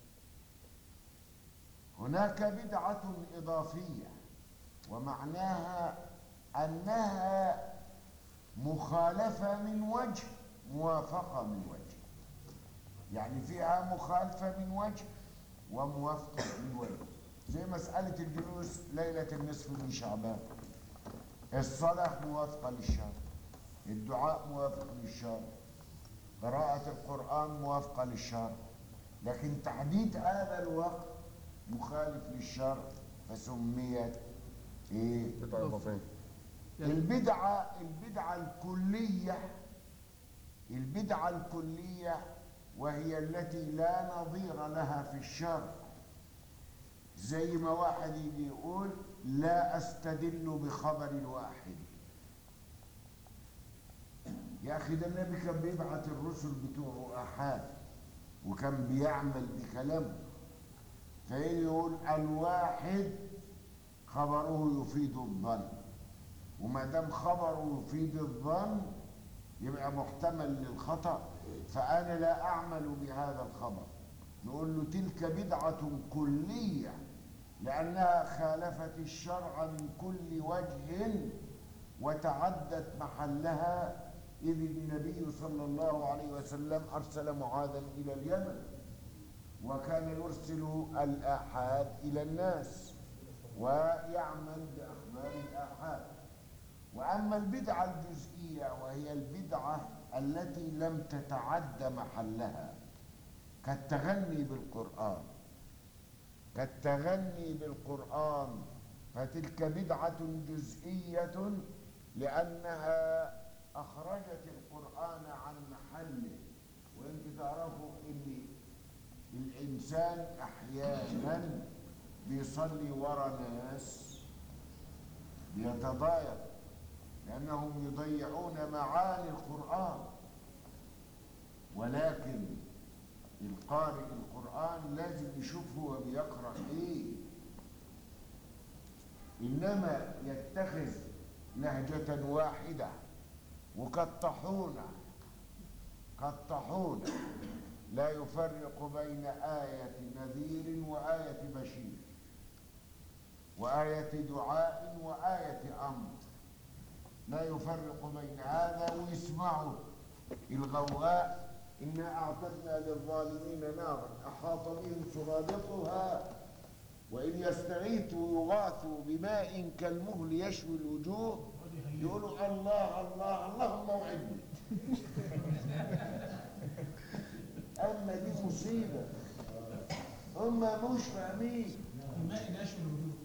Speaker 3: هناك بدعة إضافية ومعناها أنها مخالفة من وجه موافقة من وجه يعني فيها مخالفة من وجه وموافقة من وجه زي مسألة الجلوس ليلة النصف من شعبان الصلاة موافقة للشرع الدعاء موافق للشرع قراءة القرآن موافقة للشرع لكن تحديد هذا الوقت مخالف للشرع فسميت ايه
Speaker 9: بدعة إضافية
Speaker 3: البدعة البدعة الكلية البدعة الكلية وهي التي لا نظير لها في الشرع زي ما واحد يجي يقول لا استدل بخبر واحد يا اخي ده النبي كان بيبعت الرسل بتوعه احاد وكان بيعمل بكلامه فيجي يقول الواحد خبره يفيد الظن وما دام خبره يفيد الظن يبقى محتمل للخطأ فأنا لا أعمل بهذا الخبر نقول له تلك بدعة كلية لأنها خالفت الشرع من كل وجه وتعدت محلها إذ النبي صلى الله عليه وسلم أرسل معاذا إلى اليمن وكان يرسل الآحاد إلى الناس ويعمل بأخبار الآحاد وأما البدعة الجزئية وهي البدعة التي لم تتعد محلها كالتغني بالقرآن كالتغني بالقرآن فتلك بدعة جزئية لأنها أخرجت القرآن عن محله وانت تعرفوا ان الإنسان أحيانا بيصلي ورا ناس بيتضايق لأنهم يضيعون معاني القرآن ولكن القارئ القرآن لازم يشوف هو بيقرأ إيه إنما يتخذ لهجة واحدة وكالطحونة كالطحونة لا يفرق بين آية نذير وآية بشير وآية دعاء وآية أمر لا يفرق بين هذا ويسمعوا الغواء إنا أعتدنا للظالمين نارا أحاط بهم سرادقها وإن يستغيثوا يغاثوا بماء كالمهل يشوي الوجوه يقولوا الله الله اللهم اوعدني أما دي مصيبة هم مش فاهمين
Speaker 1: الماء ناشف الوجود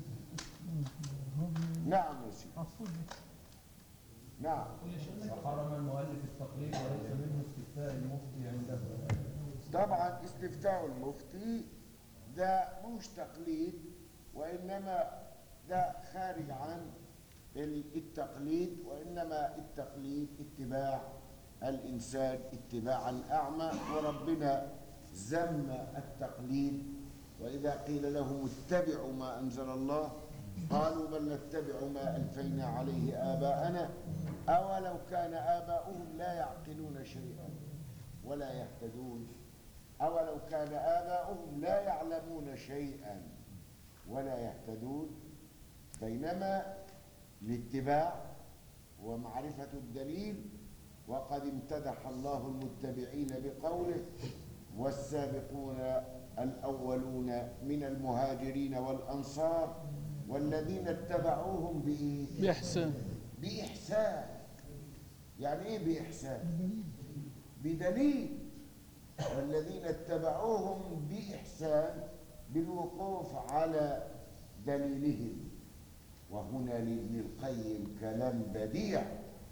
Speaker 3: نعم يا سيدي
Speaker 5: عصفور
Speaker 3: نعم
Speaker 7: وحرم المؤلف التقليد وليس منه استفتاء المفتي عنده
Speaker 3: طبعا استفتاء المفتي ده مش تقليد وإنما ده خارج عن التقليد وإنما التقليد اتباع الإنسان اتباعا أعمى وربنا ذم التقليد وإذا قيل لهم اتبعوا ما أنزل الله قالوا بل نتبع ما ألفينا عليه آباءنا أولو كان آباؤهم لا يعقلون شيئا ولا يهتدون أولو كان آباؤهم لا يعلمون شيئا ولا يهتدون بينما الاتباع ومعرفة الدليل وقد امتدح الله المتبعين بقوله والسابقون الأولون من المهاجرين والأنصار والذين اتبعوهم بإيه؟
Speaker 4: بإحسان
Speaker 3: بإحسان يعني إيه بإحسان؟ بدليل والذين اتبعوهم بإحسان بالوقوف على دليلهم وهنا لابن القيم كلام بديع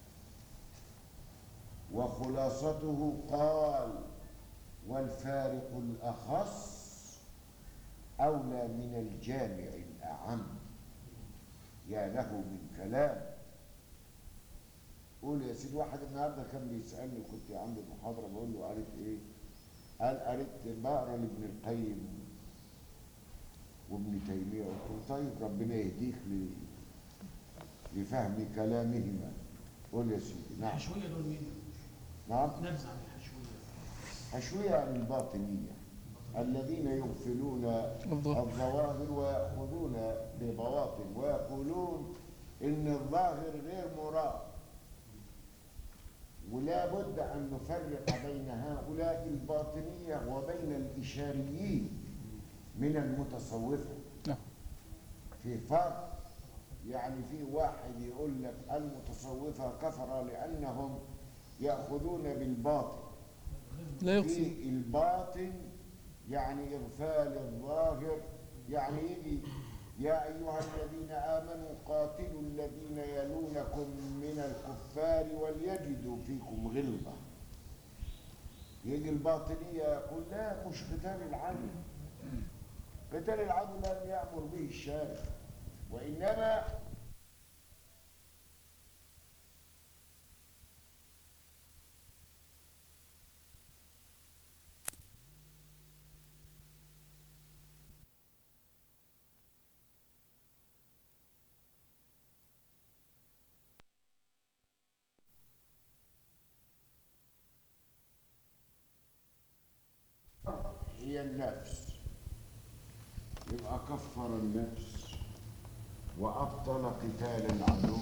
Speaker 3: وخلاصته قال والفارق الأخص أولى من الجامع الأعم يا له من كلام قول يا سيدي واحد النهارده كان بيسألني كنت عندي محاضرة بقول له قريت إيه؟ قال قريت بقرا لابن القيم وابن تيمية قلت له طيب ربنا يهديك ل- لفهم كلامهما قول يا سيدي نعم
Speaker 8: الحشوية دول مين؟
Speaker 3: نعم
Speaker 8: نبذة عن الحشوية
Speaker 3: حشوية عن الباطنية الذين يغفلون
Speaker 4: الظاهر.
Speaker 3: الظواهر ويأخذون ببواطن ويقولون إن الظاهر غير مراد ولا بد أن نفرق بين هؤلاء الباطنية وبين الإشاريين من المتصوفة
Speaker 4: نعم.
Speaker 3: في فرق يعني في واحد يقول لك المتصوفة كفر لأنهم يأخذون بالباطن
Speaker 4: لا يقصد
Speaker 3: في الباطن يعني إغفال الظاهر يعني يجي يا أيها الذين آمنوا قاتلوا الذين يلونكم من الكفار وليجدوا فيكم غلظة يجي الباطنية يقول لا مش قتال العدو قتال العدو لم يأمر به الشارع وإنما هي النفس يبقى كفر النفس وأبطل قتال العدو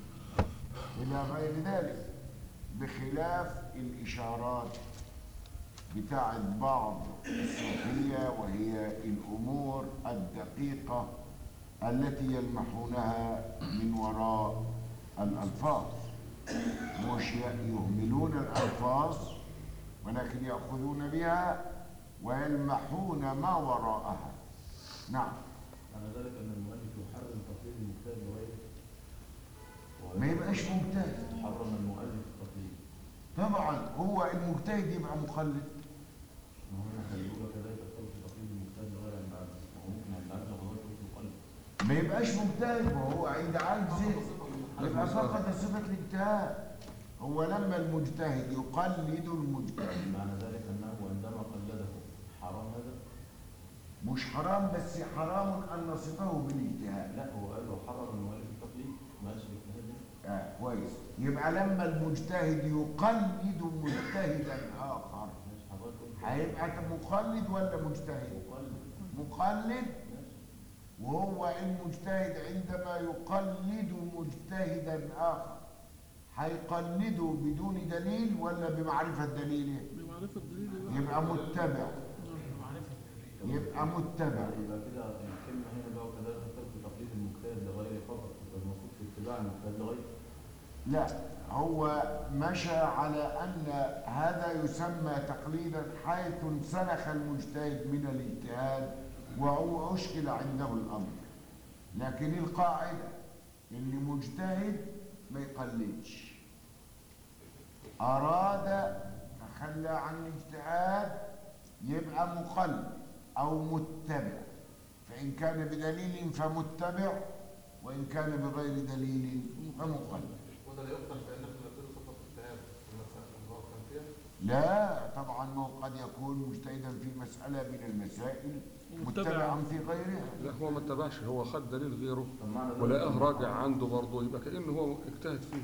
Speaker 3: إلى غير ذلك بخلاف الإشارات بتاعت بعض الصوفية وهي الأمور الدقيقة التي يلمحونها من وراء الألفاظ مش يهملون الألفاظ ولكن يأخذون بها ويلمحون ما وراءها نعم
Speaker 7: على ذلك أن المؤلف يحرم تقليد المجتهد لغيره
Speaker 3: ما يبقاش مجتهد
Speaker 7: حرم المؤلف التقليد
Speaker 3: طبعا هو المجتهد يبقى مقلد
Speaker 7: ما هو احنا خلوه كذلك يختلف في تقليد المجتهد لغير عند عبد ما هو ممكن عند عبد لغاية يقلد
Speaker 3: ما يبقاش مجتهد وهو عند عجزه يبقى فقد صفة الاجتهاد هو لما المجتهد يقلد المجتهد
Speaker 7: معنى ذلك أنه عندما قلده حرام هذا
Speaker 3: مش حرام بس حرام أن نصفه بالاجتهاد
Speaker 7: لا هو قال له حرم المؤلف التقليد ما قالش الاجتهاد ده.
Speaker 3: آه كويس يبقى لما المجتهد يقلد مجتهدا آخر
Speaker 7: ماشي حضرتك قلت
Speaker 3: هيبقى مقلد ولا مجتهد؟
Speaker 7: مقلد
Speaker 3: مقلد
Speaker 7: ماشي
Speaker 3: وهو المجتهد عندما يقلد مجتهدا آخر هيقلده بدون دليل ولا بمعرفة دليله؟
Speaker 4: بمعرفة الدليل
Speaker 3: يبقى متبع
Speaker 8: معرفة
Speaker 3: يبقى متبع
Speaker 7: يبقى كده الكلمة هنا بقى وكذلك تختلف في تقليد المجتهد لغيره فقط يبقى المقصود في اتباع المجتهد لغيره
Speaker 3: لا هو مشى على أن هذا يسمى تقليدا حيث انسلخ المجتهد من الاجتهاد وأشكل عنده الأمر لكن القاعدة اللي مجتهد ما يقلدش أراد تخلى عن الاجتهاد يبقى مقلد أو متبع فإن كان بدليل فمتبع وإن كان بغير دليل فمقلد
Speaker 9: وده لا يقبل فإن احنا نديله صفة اجتهاد في المسألة اللي هو كان فيها
Speaker 3: لا طبعا ما هو قد يكون مجتهدا في مسألة من المسائل متبعا في غيرها
Speaker 9: لا هو ما اتبعش هو خد دليل غيره
Speaker 7: طب معنى ذلك
Speaker 9: ولقاه راجع عنده برضه يبقى كأنه هو اجتهد فيه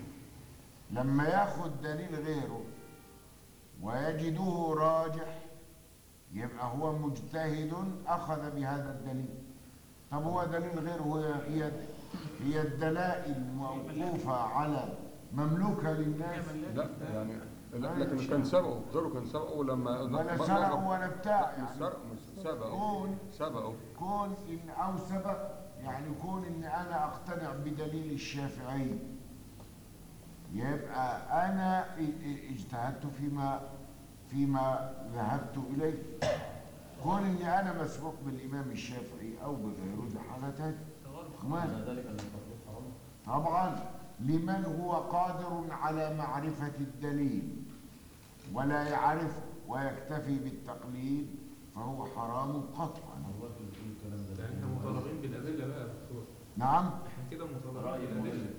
Speaker 3: لما ياخد دليل غيره ويجده راجح يبقى هو مجتهد أخذ بهذا الدليل طب هو دليل غيره هي هي هي الدلائل موقوفة على مملوكة للناس
Speaker 9: لا يعني لا لكن كان سبقه غيره كان سبقه لما
Speaker 3: ولا سرقوا ولا بتاع
Speaker 9: مش
Speaker 3: يعني
Speaker 9: سرق مش سبقه
Speaker 3: كون
Speaker 9: سبقه
Speaker 3: كون إن أو سبق يعني كون إن أنا أقتنع بدليل الشافعي يبقى أنا ا- ا- اجتهدت فيما فيما ذهبت إليه كون إني أنا مسبوق بالإمام الشافعي أو بغيره ده حالة تانية ومال؟
Speaker 7: ذلك أن التطبيق حرام
Speaker 3: طبعا لمن هو قادر على معرفة الدليل ولا يعرفه ويكتفي بالتقليد فهو حرام قطعا
Speaker 7: الله اللي بيقول الكلام ده
Speaker 10: يعني احنا مطالبين بالادله بقى يا دكتور
Speaker 3: نعم
Speaker 10: احنا كده مطالبين
Speaker 7: رأي
Speaker 10: بالادله
Speaker 7: المؤلف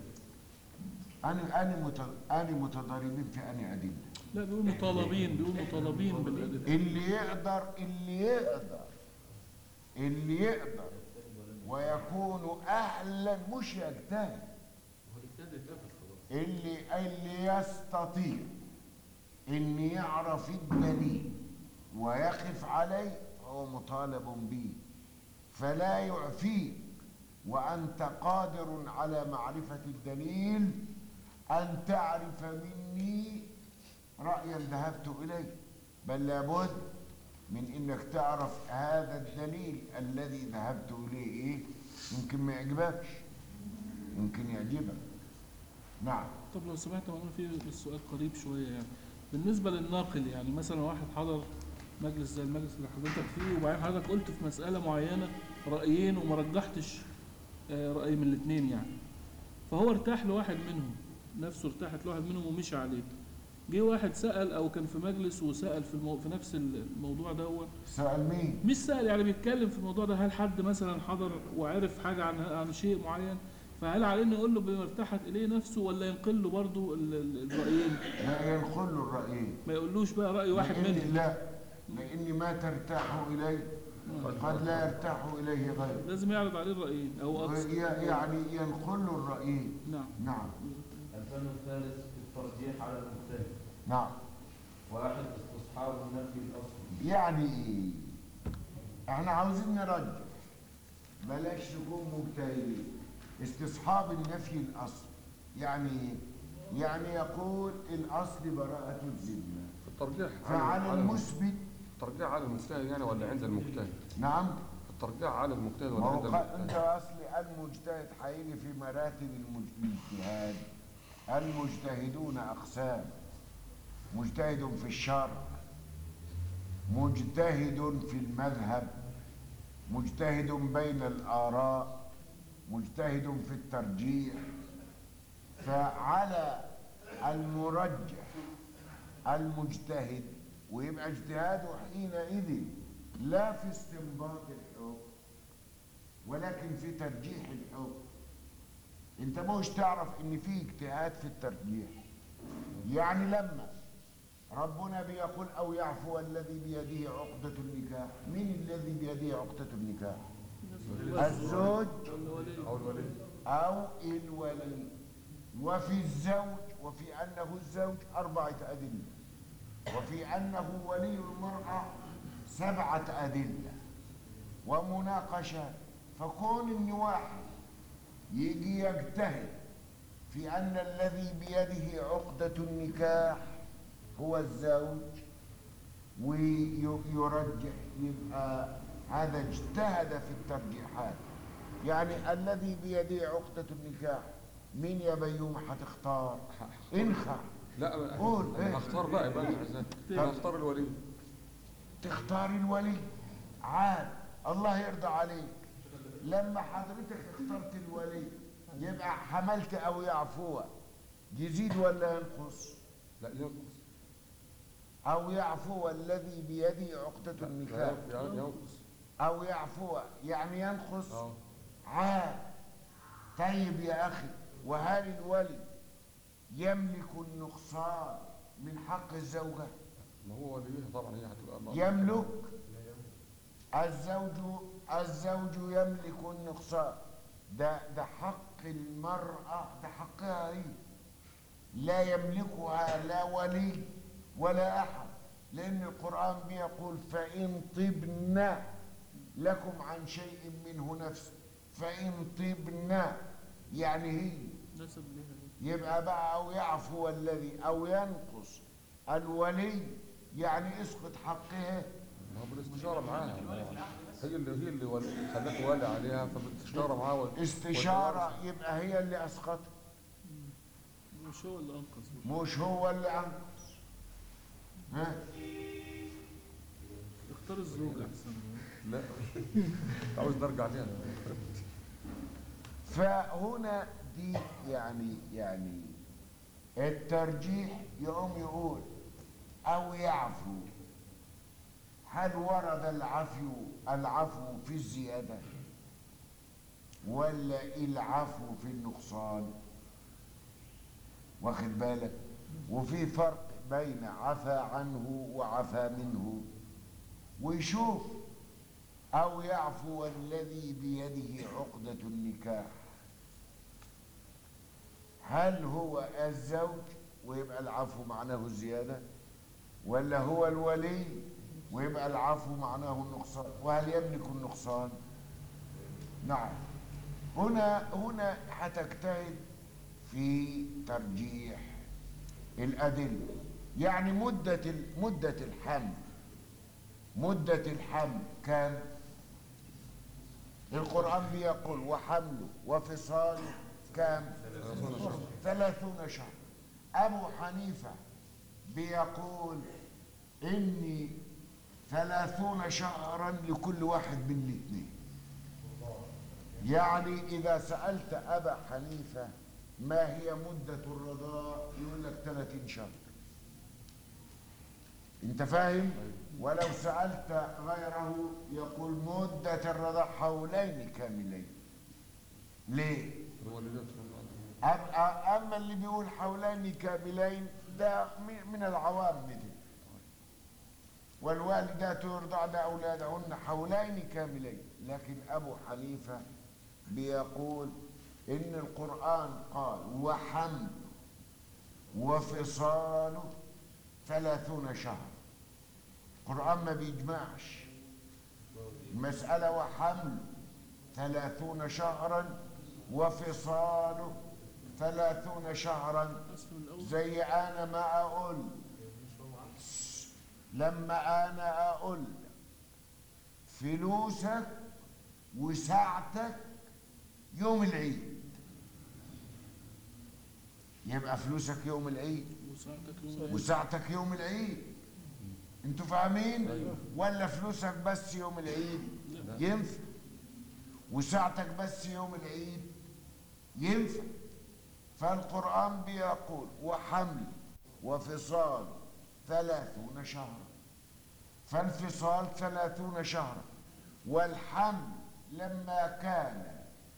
Speaker 3: أنا أنا مت- أنا متضاربين في أنا أدلة
Speaker 4: لا بيقول مطالبين بيقول مطالبين بالأدلة
Speaker 3: اللي يقدر اللي يقدر اللي يقدر ويكون أهلا مش يجتهد
Speaker 10: هو الاجتهاد اتقفل خلاص
Speaker 3: اللي اللي يستطيع ان يعرف الدليل ويقف عليه هو مطالب به فلا يعفيك وانت قادر على معرفه الدليل ان تعرف مني رايا ذهبت اليه بل لابد من انك تعرف هذا الدليل الذي ذهبت اليه ايه يمكن ما يعجبكش يمكن يعجبك نعم
Speaker 4: طب لو سمحت معنا في بس سؤال قريب شوية يعني بالنسبة للناقل يعني مثلا واحد حضر مجلس زي المجلس اللي حضرتك فيه وبعدين حضرتك قلت في مسألة معينة رأيين وما رجحتش آه، رأي من الاثنين يعني فهو ارتاح لواحد منهم نفسه ارتاحت لواحد منهم ومشي عليه جه واحد سأل أو كان في مجلس وسأل في, المو... في نفس الموضوع دوت
Speaker 3: سأل مين
Speaker 4: مش سأل يعني بيتكلم في الموضوع ده هل حد مثلا حضر وعرف حاجة عن عن شيء معين فهل عليه انه يقول له بما ارتاحت اليه نفسه ولا ينقل له برضه ال- ال- الرأيين
Speaker 3: لا ينقل له الرأيين
Speaker 4: ما يقولوش بقى رأي واحد
Speaker 3: لأن
Speaker 4: منهم
Speaker 3: لا لأن ما ترتاح إليه قد لا يرتاح إليه غيره
Speaker 4: لازم يعرض عليه الرأيين او اكثر
Speaker 3: وي- يعني ينقل له الرأيين
Speaker 4: نعم
Speaker 3: نعم
Speaker 7: الفن الثالث في الترجيح على المجتهد
Speaker 3: نعم
Speaker 7: واحد استصحاب النفي الأصلي
Speaker 3: يعني إيه؟ احنا عاوزين نرجع بلاش نكون مجتهدين استصحاب النفي الأصل يعني إيه؟ يعني يقول الأصل براءة الذمة
Speaker 9: في الترجيح على-
Speaker 3: فعلى
Speaker 9: على-
Speaker 3: المثبت
Speaker 9: الترجيح على المجتهد يعني ولا عند المجتهد
Speaker 3: نعم
Speaker 9: الترجيح على المجتهد
Speaker 3: ما
Speaker 9: ولا
Speaker 3: هو
Speaker 9: عند
Speaker 3: قال- انت
Speaker 9: المجتهد
Speaker 3: اصل المجتهد حقيقي في مراتب المج- الاجتهاد المجتهدون اقسام مجتهد في الشرع مجتهد في المذهب مجتهد بين الاراء مجتهد في الترجيح فعلى المرجح المجتهد ويبقى اجتهاده حينئذ لا في استنباط الحكم ولكن في ترجيح الحكم انت مش تعرف ان في اجتهاد في الترجيح يعني لما ربنا بيقول او يعفو الذي بيده عقدة النكاح مين الذي بيده عقدة النكاح الزوج
Speaker 9: او الولي
Speaker 3: أو الولي وفي الزوج وفي أنه الزوج أربعة أدلة وفي أنه ولي المرأة سبعة أدلة ومناقشات فكون إن واحد يجي يجتهد في أن الذي بيده عقدة النكاح هو الزوج ويرجح يبقى هذا اجتهد في الترجيحات يعني الذي بيده عقدة النكاح مين يا بيوم هتختار انخع
Speaker 9: لا
Speaker 3: قول، إيه؟
Speaker 9: انا هختار بقى يبقى أنا ازاي انا هختار الولي
Speaker 3: تختار الولي عاد الله يرضى عليك لما حضرتك اخترت الولي يبقى حملت او يعفوه يزيد ولا ينقص
Speaker 9: لا ينقص
Speaker 3: او يعفو الذي بيده عقدة النكاح
Speaker 9: لا ينقص
Speaker 3: او يعفو يعني ينقص
Speaker 9: اه
Speaker 3: عاد طيب يا أخي وهل الولي يملك النقصان من حق الزوجة
Speaker 9: ما هو وليها طبعا هي هتبقى ما-
Speaker 3: يملك الزوج الزوج يملك النقصان ده ده حق المرأة ده حقها هي لا يملكها لا ولي ولا أحد لأن القرآن بيقول فإن طبن لكم عن شيء منه نفس فإن طبن يعني هي
Speaker 4: نسب ليها
Speaker 3: يبقى بقى أو يعفو الذي أو ينقص الولي يعني اسقط حقه
Speaker 9: ما هو بالاستشاره معاها هي اللي هي اللي ول- خلاك والي عليها فبالاستشاره معاها وال-
Speaker 3: استشارة يبقى هي اللي أسقطه
Speaker 4: مش هو اللي انقذ
Speaker 3: مش هو اللي أنقص ها
Speaker 4: اختار الزوج احسن
Speaker 9: لا عاوز نرجع ليها
Speaker 3: فهنا دي يعني يعني الترجيح يقوم يقول أو يعفو هل ورد العفو العفو في الزيادة ولا العفو في النقصان واخد بالك وفي فرق بين عفا عنه وعفا منه ويشوف أو يعفو الذي بيده عقدة النكاح هل هو الزوج ويبقى العفو معناه الزيادة ولا هو الولي ويبقى العفو معناه النقصان وهل يملك النقصان نعم هنا هنا هتجتهد في ترجيح الأدلة يعني مدة ال- مدة الحمل مدة الحمل كان القرآن بيقول وحمله وفصاله كام ثلاثون شهر أبو حنيفة بيقول إني ثلاثون شهرا لكل واحد من الاثنين يعني إذا سألت أبا حنيفة ما هي مدة الرضاء يقول لك 30 شهر انت فاهم ولو سألت غيره يقول مدة الرضاع حولين كاملين ليه
Speaker 9: الوالدات
Speaker 3: أم- أ- أما اللي بيقول حولين كاملين ده م- من العوام مثل والوالدات يرضعن أولادهن حولين كاملين لكن أبو حنيفة بيقول إن القرآن قال وحمل وفصاله ثلاثون شهر القرآن ما بيجمعش المسألة وحمل ثلاثون شهرا وفصاله ثلاثون شهرا
Speaker 4: اسم الاول
Speaker 3: زي أنا ما أقول لما أنا أقول فلوسك وساعتك يوم العيد يبقى فلوسك يوم العيد
Speaker 4: وساعتك يوم
Speaker 3: وساعتك يوم العيد انتوا فاهمين ولا فلوسك بس يوم العيد ينفع وساعتك بس يوم العيد ينفع فالقرآن بيقول وحمل وفصال ثلاثون شهرا فالفصال ثلاثون شهرا والحمل لما كان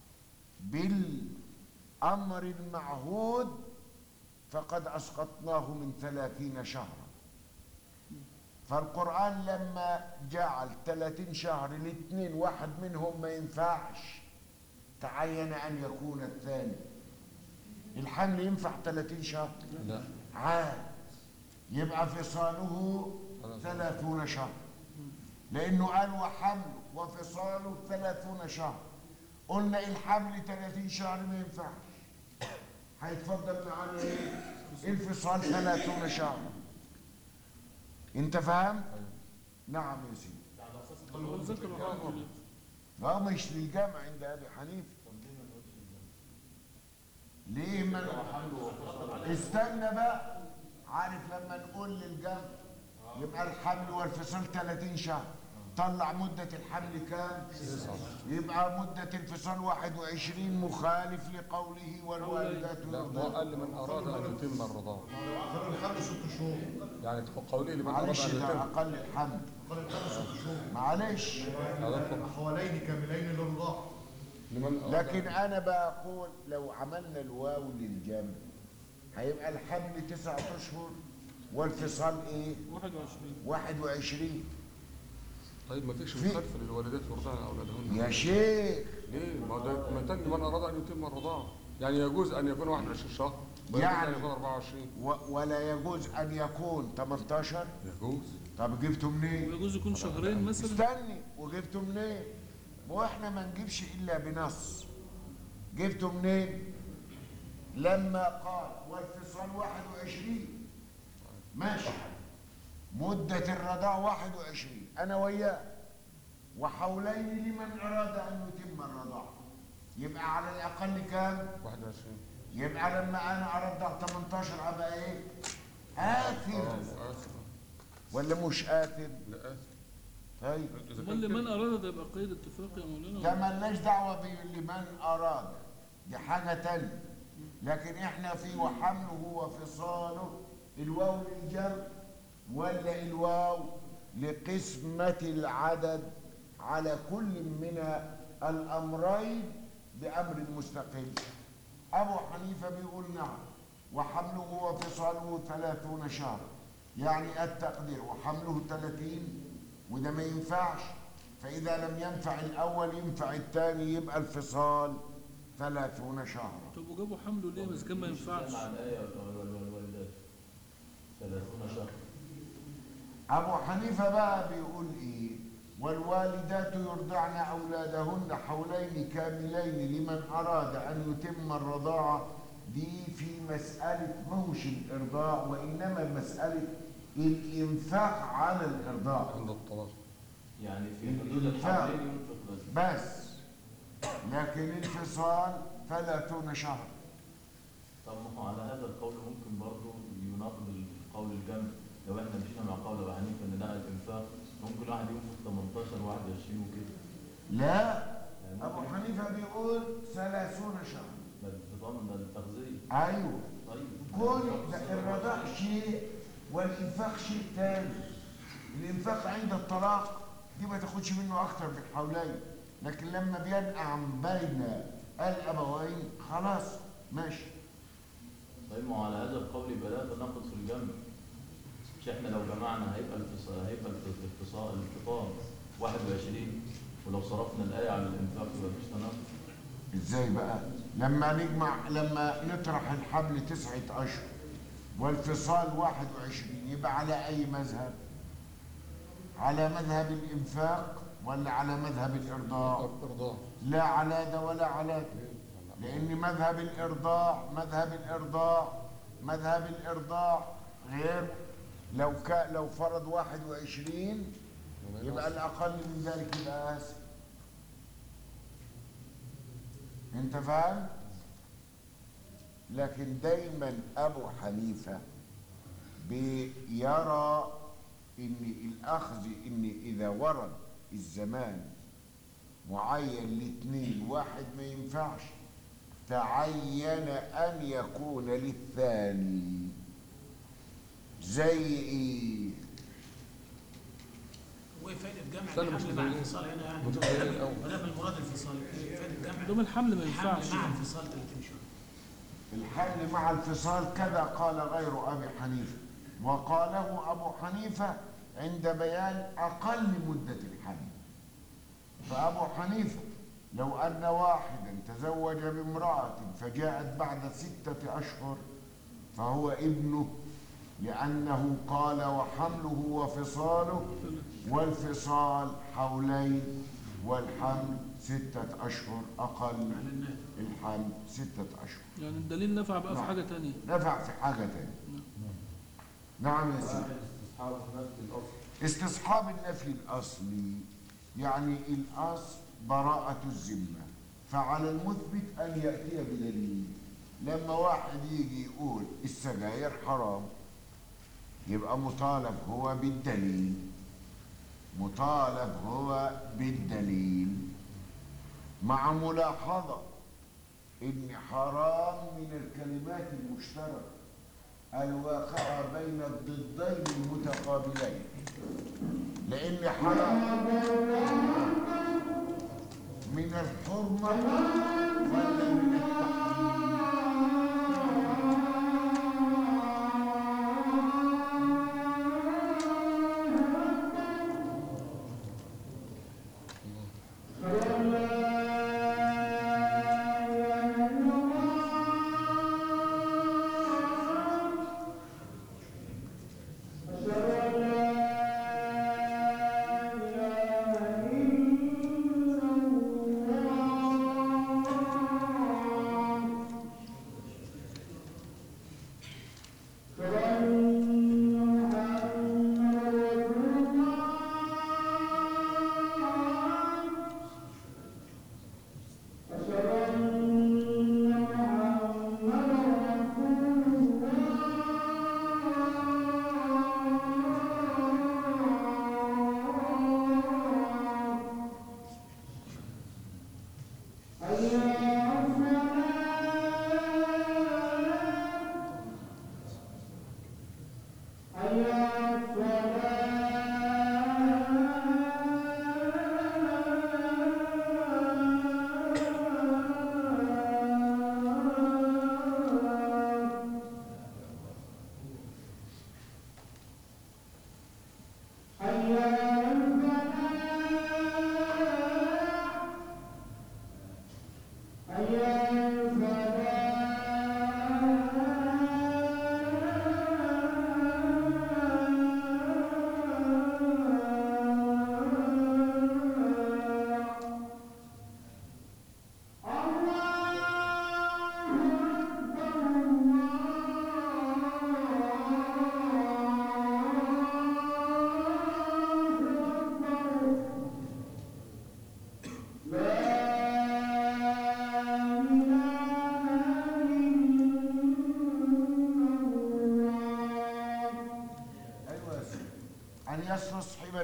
Speaker 3: بالأمر المعهود فقد أسقطناه من ثلاثين شهرا فالقرآن لما جعل ثلاثين شهر الاثنين واحد منهم ما ينفعش تعين أن يكون الثاني الحمل ينفع ثلاثين شهر
Speaker 9: لا
Speaker 3: عاد يبقى فصاله ثلاثون شهر لأنه قال وحمل وفصاله ثلاثون شهر قلنا الحمل ثلاثين شهر ما ينفعش هيتفضل معانا ايه الفصال ثلاثون شهر انت فاهم نعم يا سيدي
Speaker 4: هو ذكر الرقم
Speaker 3: ما مش للجمع عند ابي حنيفه ليه ما استنى بقى عارف لما نقول للجمع يبقى الحمل والفصال 30 شهر طلع مدة الحمل كام؟ يبقى مدة الفصال 21 مخالف لقوله والوالدات
Speaker 9: لا ما
Speaker 3: يرضعن
Speaker 9: قال لمن أراد أن يتم الرضاعة
Speaker 11: خلوا الحمل ست شهور
Speaker 9: يعني قوله لمن أراد
Speaker 3: معلش
Speaker 9: أن
Speaker 3: ده
Speaker 9: يتم
Speaker 3: أقل الحمل
Speaker 11: خلوا الحمل ست شهور
Speaker 3: معلش
Speaker 9: هذا الفرق.
Speaker 11: حوالين كاملين للرضاعة
Speaker 9: لمن أراد
Speaker 3: لكن أنا بقول لو عملنا الواو للجمع هيبقى الحمل تسعة أشهر والفصال إيه؟
Speaker 4: 21
Speaker 3: 21
Speaker 9: طيب ما فيش
Speaker 3: في-
Speaker 9: مخالفة للوالدات يرضعن أولادهن
Speaker 3: يا شيخ
Speaker 9: ليه؟ ما هو ده ما تاني من أراد أن يتم الرضاعة يعني يجوز أن يكون 21 شهر ويجوز
Speaker 3: يعني-
Speaker 9: أن يكون 24
Speaker 3: و- ولا يجوز أن يكون 18
Speaker 9: يجوز
Speaker 3: طب جبته منين
Speaker 4: ويجوز يكون شهرين مثلا
Speaker 3: استني وجبته منين ما هو احنا ما نجيبش الا بنص جبته منين لما قال والفصال 21 ماشي مدة الرضاع 21 أنا وياه وحولين لمن أراد أن يتم الرضاع يبقى على الأقل كام؟
Speaker 9: 21
Speaker 3: يبقى لما أنا أرضع 18 أبقى إيه؟ آثم
Speaker 9: اه اسف
Speaker 3: ولا مش آثم؟
Speaker 9: لا اسف
Speaker 3: طيب
Speaker 9: اذا
Speaker 4: امال
Speaker 9: كان
Speaker 4: لمن
Speaker 9: كده-
Speaker 4: اراد ده يبقى قيد اتفاق يا
Speaker 3: ده
Speaker 4: مولانا
Speaker 3: ملناش دعوة بلمن أراد دي حاجة تانية لكن احنا في وحمله وفصاله الواو للجمع ولا الواو لقسمة العدد على كل من الأمرين بأمر مستقل أبو حنيفة بيقول نعم وحمله وفصاله ثلاثون شهرا يعني التقدير وحمله ثلاثين وده ما ينفعش فإذا لم ينفع الأول ينفع الثاني يبقى الفصال ثلاثون شهرا
Speaker 4: طب وجابوا حمله ليه بس كان ما ينفعش
Speaker 7: مع الآية وال- وال- والوالدات ثلاثون شهر
Speaker 3: أبو حنيفة بقى بيقول إيه والوالدات يرضعن أولادهن حولين كاملين لمن أراد أن يتم الرضاعة دي في مسألة مش الإرضاع وإنما مسألة الإنفاق على الإرضاع
Speaker 9: عند الطلاق
Speaker 7: يعني في حدود
Speaker 3: الإنفاق.
Speaker 7: الحولين ينفق بس
Speaker 3: بس لكن الفصال ثلاثون شهرا
Speaker 7: طب ما هو على هذا القول ممكن برضه يناقض القول الجمع لو احنا مشينا مع قول ابو حنيفه ان ده الانفاق ممكن واحد ينفق 18 21 وكده
Speaker 3: لا
Speaker 7: يعني
Speaker 3: أبو
Speaker 7: ممكن-
Speaker 3: حنيفة بيقول ثلاثون شهرا
Speaker 7: ده الفطام ده التغذيه
Speaker 3: أيوه
Speaker 7: طيب
Speaker 3: كل ده الرضاع شيء والإنفاق شيء تاني الإنفاق عند الطلاق دي ما تاخدش منه أكتر من حولين لكن لما بينقع بين الأبوين خلاص ماشي
Speaker 7: طيب ما هو على هذا القول يبقى لا تناقض في الجمع مش احنا لو جمعنا هيبقى الفصال هيبقى الفصال الفطام 21 ولو صرفنا الآية على الإنفاق يبقى مفيش تناقض
Speaker 3: ازاي بقى لما نجمع لما نطرح الحبل تسعة أشهر والفصال واحد وعشرين يبقى على أي مذهب على مذهب الإنفاق ولا على مذهب الإرضاع
Speaker 9: ارضاع
Speaker 3: لا على ده ولا على ده لأن مذهب الإرضاع مذهب الإرضاع مذهب الإرضاع غير لو كان لو فرض واحد وعشرين يبقى الأقل من ذلك يبقى آسف أنت فاهم؟ لكن دايما أبو حنيفة بيرى إن الأخذ إن إذا ورد الزمان معين لاثنين واحد ما ينفعش تعين أن يكون للثاني زي إيه؟
Speaker 8: وايه فائده جمع
Speaker 9: استنى مش
Speaker 8: الحمل مع
Speaker 9: متخيلين.
Speaker 8: الانفصال هنا يعني
Speaker 9: متخيلين الأول.
Speaker 8: ما دام المراد الانفصال إيه فائده جمع
Speaker 4: دوم الحمل ما
Speaker 8: الحمل
Speaker 4: ينفعش
Speaker 8: مع انفصال 30 شهر
Speaker 3: الحمل مع الفصال كذا قال غير أبي حنيفة وقاله أبو حنيفة عند بيان أقل مدة الحمل فأبو حنيفة لو أن واحدا تزوج بامرأة فجاءت بعد ستة أشهر فهو ابنه لأنه قال وحمله وفصاله والفصال حولين والحمل ستة أشهر أقل الحمل ستة أشهر
Speaker 4: يعني الدليل نفع بقى في
Speaker 3: نعم.
Speaker 4: حاجة تانية
Speaker 3: نفع في حاجة تانية نعم يا سيدي
Speaker 7: استصحاب نفس الأصل
Speaker 3: استصحاب النفي الأصلي يعني الأصل براءة الذمة فعلى المثبت أن يأتي بدليل لما واحد يجي يقول السجاير حرام يبقى مطالب هو بالدليل مطالب هو بالدليل مع ملاحظة إن حرام من الكلمات المشتركة الواقعة بين الضدين المتقابلين لأن حرام من الحرمة ولا من التحريم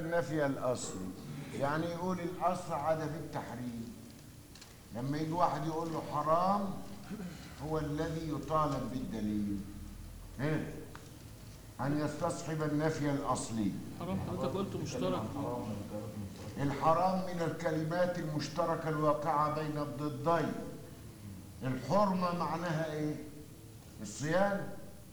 Speaker 3: النفي الأصلي يعني يقول الأصل عدا في التحريم لما يجي واحد يقول له حرام هو الذي يطالب بالدليل ها؟ أن يستصحب النفي الأصلي
Speaker 4: حرام حضرتك قلت مشترك
Speaker 3: الحرام من الكلمات المشتركة الواقعة بين الضدين الحرمة معناها ايه الصيانة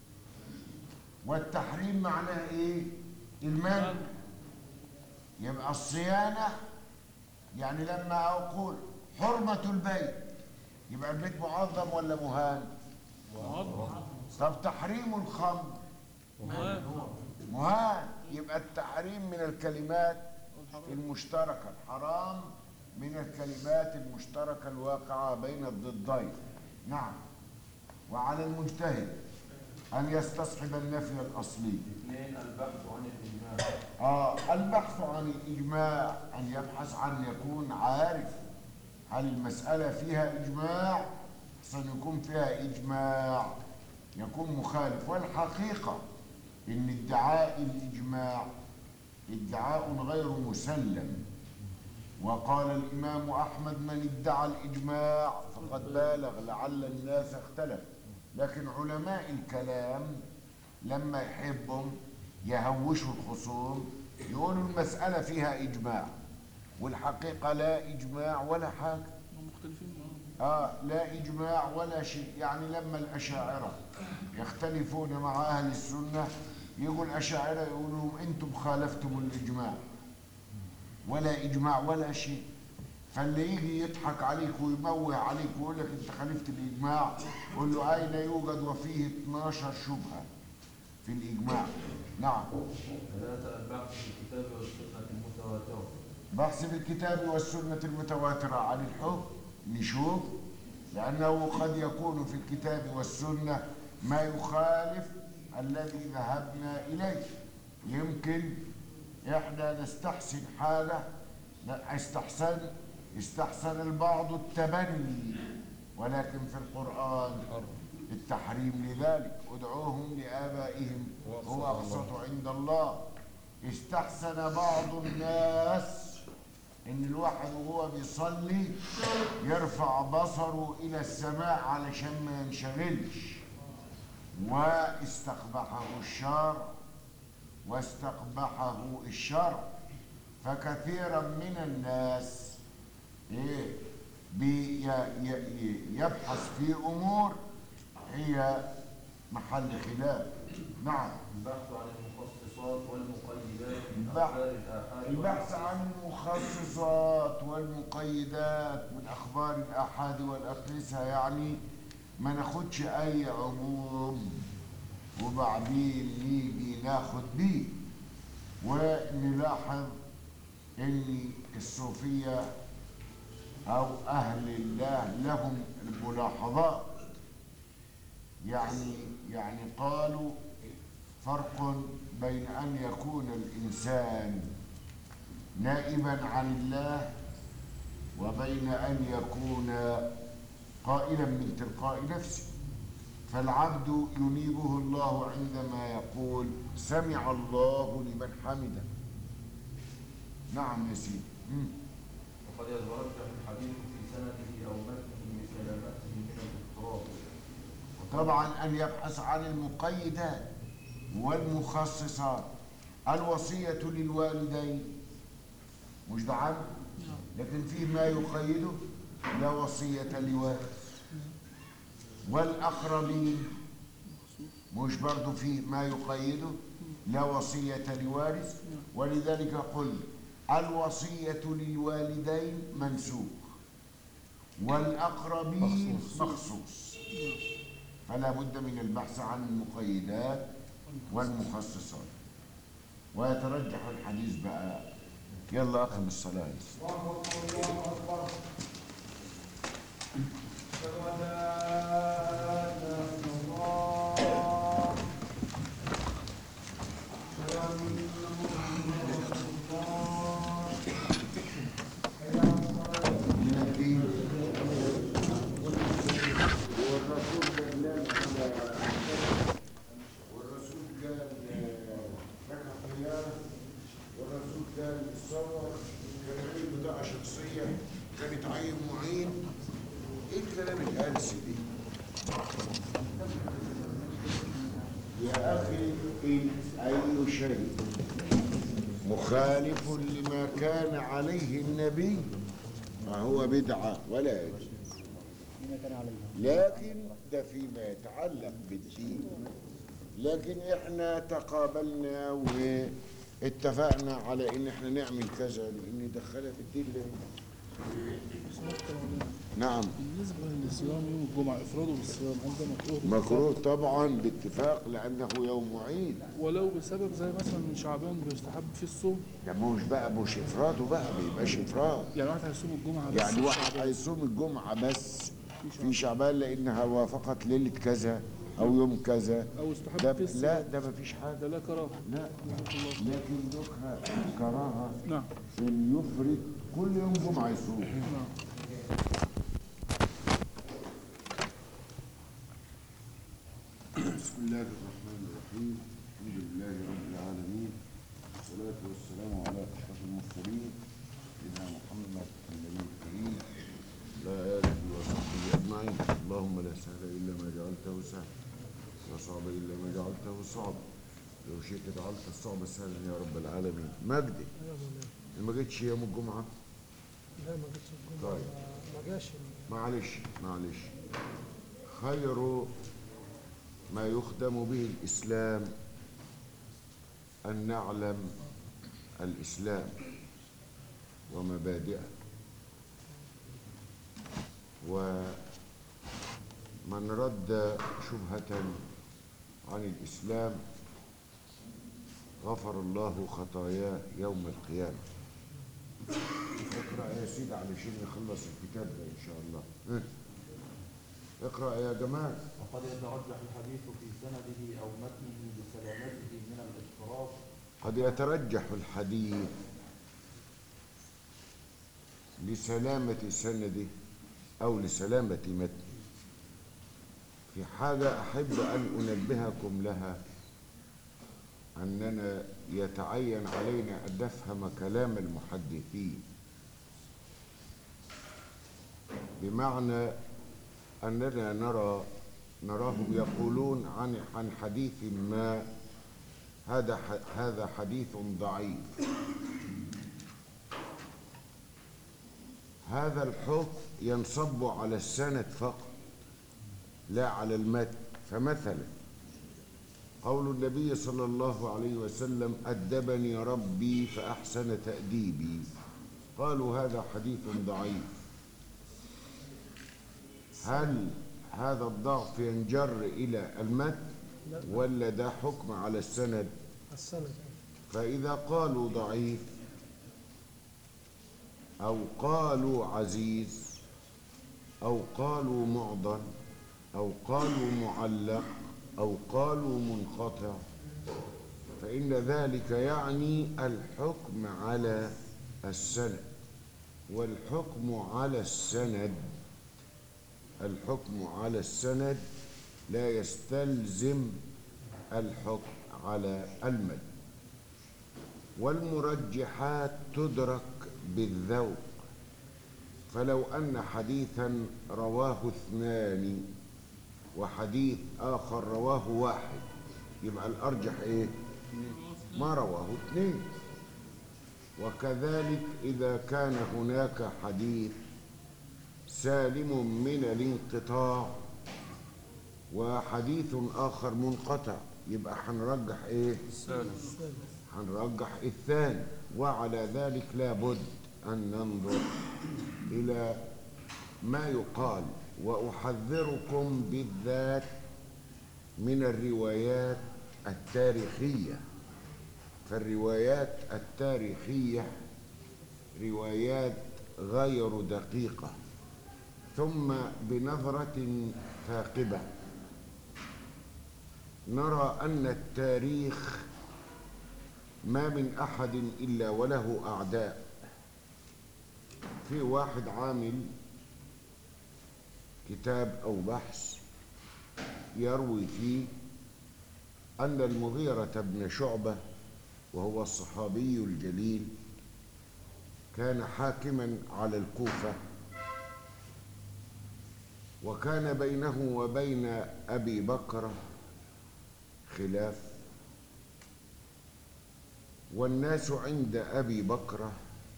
Speaker 3: والتحريم معناها ايه المنع يبقى الصيانة يعني لما أقول حرمة البيت يبقى البيت معظم ولا مهان طب تحريم الخمر مهان يبقى التحريم من الكلمات المشتركة الحرام من الكلمات المشتركة الواقعة بين الضدين نعم وعلى المجتهد أن يستصحب النفي الأصلي
Speaker 7: اثنين البحث عن الإجماع
Speaker 3: آه البحث عن الإجماع أن يبحث عن يكون عارف هل المسألة فيها إجماع أحسن يكون فيها إجماع يكون مخالف والحقيقة إن ادعاء الإجماع ادعاء غير مسلم وقال الإمام أحمد من ادعى الإجماع فقد بالغ لعل الناس اختلف لكن علماء الكلام لما يحبهم يهوشوا الخصوم يقولوا المسألة فيها إجماع والحقيقة لا إجماع ولا حاجة
Speaker 4: مختلفين
Speaker 3: آه لا إجماع ولا شيء يعني لما الأشاعرة يختلفون مع أهل السنة يقول الأشاعرة يقولوا لهم أنتم خالفتم الإجماع ولا إجماع ولا شيء فاللي يجي يضحك عليك ويموه عليك ويقول لك أنت خالفت الإجماع قول له أين يوجد وفيه 12 شبهة في الإجماع نعم
Speaker 7: ثلاثة البحث في الكتاب والسنة المتواترة
Speaker 3: بحث في الكتاب والسنة المتواترة عن الحكم نشوف لأنه قد يكون في الكتاب والسنة ما يخالف الذي ذهبنا إليه يمكن إحنا نستحسن حالة لا، استحسن استحسن البعض التبني ولكن في القرآن التحريم لذلك ادعوهم لآبائهم هو أقسط عند الله استحسن بعض الناس ان الواحد وهو بيصلي يرفع بصره الى السماء علشان ما ينشغلش واستقبحه الشرع واستقبحه الشرع فكثيرا من الناس ايه بي ي- ي- يبحث في امور هي محل خلاف نعم
Speaker 7: البحث عن المخصصات والمقيدات من
Speaker 3: البحث-
Speaker 7: أخبار الآحاد
Speaker 3: البحث عن المخصصات والمقيدات من اخبار الاحاد والاقيسه يعني ما ناخدش اي عموم وبعدين نيجي ناخد بيه ونلاحظ ان الصوفيه او اهل الله لهم الملاحظات يعني يعني قالوا فرق بين أن يكون الإنسان نائبا عن الله وبين أن يكون قائلا من تلقاء نفسه فالعبد ينيبه الله عندما يقول سمع الله لمن حمده نعم يا سيدي مم.
Speaker 7: وقد يترجح الحديث في سنده أو متنه بسلامته من الاضطراب
Speaker 3: طبعا أن يبحث عن المقيدات والمخصصات الوصية للوالدين مش ده عام لكن فيه ما يقيده لا وصية لوارث والأقربين مش برضو فيه ما يقيده لا وصية لوارث ولذلك قل الوصية للوالدين منسوخ والأقربين
Speaker 4: مخصوص.
Speaker 3: مخصوص فلا بد من البحث عن المقيدات والمخصصات ويترجح الحديث بقى يلا أقم الصلاة من الدين والرسول قال لا والرسول قال لك خيار والرسول قال شخصية كانت عين معين ايه الكلام الهلس دي يا أخي إن أي شيء مخالف لما كان عليه النبي فهو بدعة ولا يجوز لكن ده فيما يتعلق بالدين لكن احنا تقابلنا واتفقنا على ان احنا نعمل كذا لان دخلها في الدين ليه؟ نعم
Speaker 4: بالنسبة لصيام يوم الجمعة إفراده بالصيام هل ده مكروه؟
Speaker 3: مكروه طبعا باتفاق لانه يوم عيد
Speaker 4: ولو بسبب زي مثلا من شعبان بيستحب فيه الصوم
Speaker 3: ده مش بقى مش افراده بقى ما يبقاش افراد
Speaker 4: يعني واحد هيصوم الجمعة بس
Speaker 3: يعني
Speaker 4: في
Speaker 3: واحد
Speaker 4: شعبان.
Speaker 3: هيصوم الجمعة بس في شعبان لانها وافقت ليلة كذا او يوم كذا
Speaker 4: أو استحب
Speaker 3: ده
Speaker 4: فيه الصيام
Speaker 3: لا ده مفيش حاجة
Speaker 4: ده لا كراهة
Speaker 3: لا لكن ذكر كراهة
Speaker 4: نعم
Speaker 3: في يفرد كل يوم جمعة يصوم
Speaker 4: نعم
Speaker 3: بسم الله الرحمن الرحيم الحمد لله رب العالمين والصلاة والسلام على أشرف المرسلين سيدنا محمد النبي الكريم وعلى آله وصحبه أجمعين اللهم لا سهل إلا ما جعلته سهلا ولا صعب إلا ما جعلته صعب لو شئت جعلت الصعب سهلا يا رب العالمين مجدي ما جيتش يوم الجمعة
Speaker 1: لا ما جتش الجمعة
Speaker 3: طيب.
Speaker 1: ما- ما جاش
Speaker 3: معلش معلش خير ما يخدم به الإسلام أن نعلم الإسلام ومبادئه ومن رد شبهة عن الإسلام غفر الله خطاياه يوم القيامة اقرأ يا سيدي علشان يخلص الكتاب ده إن شاء الله ها. اقرأ يا جمال
Speaker 12: وقد يترجح الحديث في سنده أو متنه بسلامته من الاضطراب
Speaker 3: قد يترجح الحديث لسلامة سنده أو لسلامة متنه في حاجة أحب أن أنبهكم لها أننا يتعين علينا أن نفهم كلام المحدثين بمعنى أننا نرى نراهم يقولون عن عن حديث ما هذا ح- هذا حديث ضعيف هذا الحكم ينصب على السند فقط لا على المتن فمثلا قول النبي صلى الله عليه وسلم أدبني ربي فأحسن تأديبي قالوا هذا حديث ضعيف هل هذا الضعف ينجر إلى المتن
Speaker 1: لا.
Speaker 3: ولا ده حكم على السند
Speaker 1: السنة
Speaker 3: فإذا قالوا ضعيف أو قالوا عزيز أو قالوا معضل أو قالوا معلق أو قالوا منقطع فإن ذلك يعني الحكم على السند والحكم على السند الحكم على السند لا يستلزم الحكم على المد والمرجحات تدرك بالذوق فلو أن حديثا رواه اثنان وحديث آخر رواه واحد يبقى الأرجح إيه؟ ما رواه اثنين وكذلك إذا كان هناك حديث سالم من الانقطاع وحديث آخر منقطع يبقى هنرجح إيه؟ هنرجح الثاني وعلى ذلك لابد أن ننظر إلى ما يقال وأحذركم بالذات من الروايات التاريخية فالروايات التاريخية روايات غير دقيقة ثم بنظرة ثاقبة نرى أن التاريخ ما من أحد إلا وله أعداء في واحد عامل كتاب أو بحث يروي فيه أن المغيرة بن شعبة وهو الصحابي الجليل كان حاكما على الكوفة وكان بينه وبين أبي بكر خلاف والناس عند أبي بكر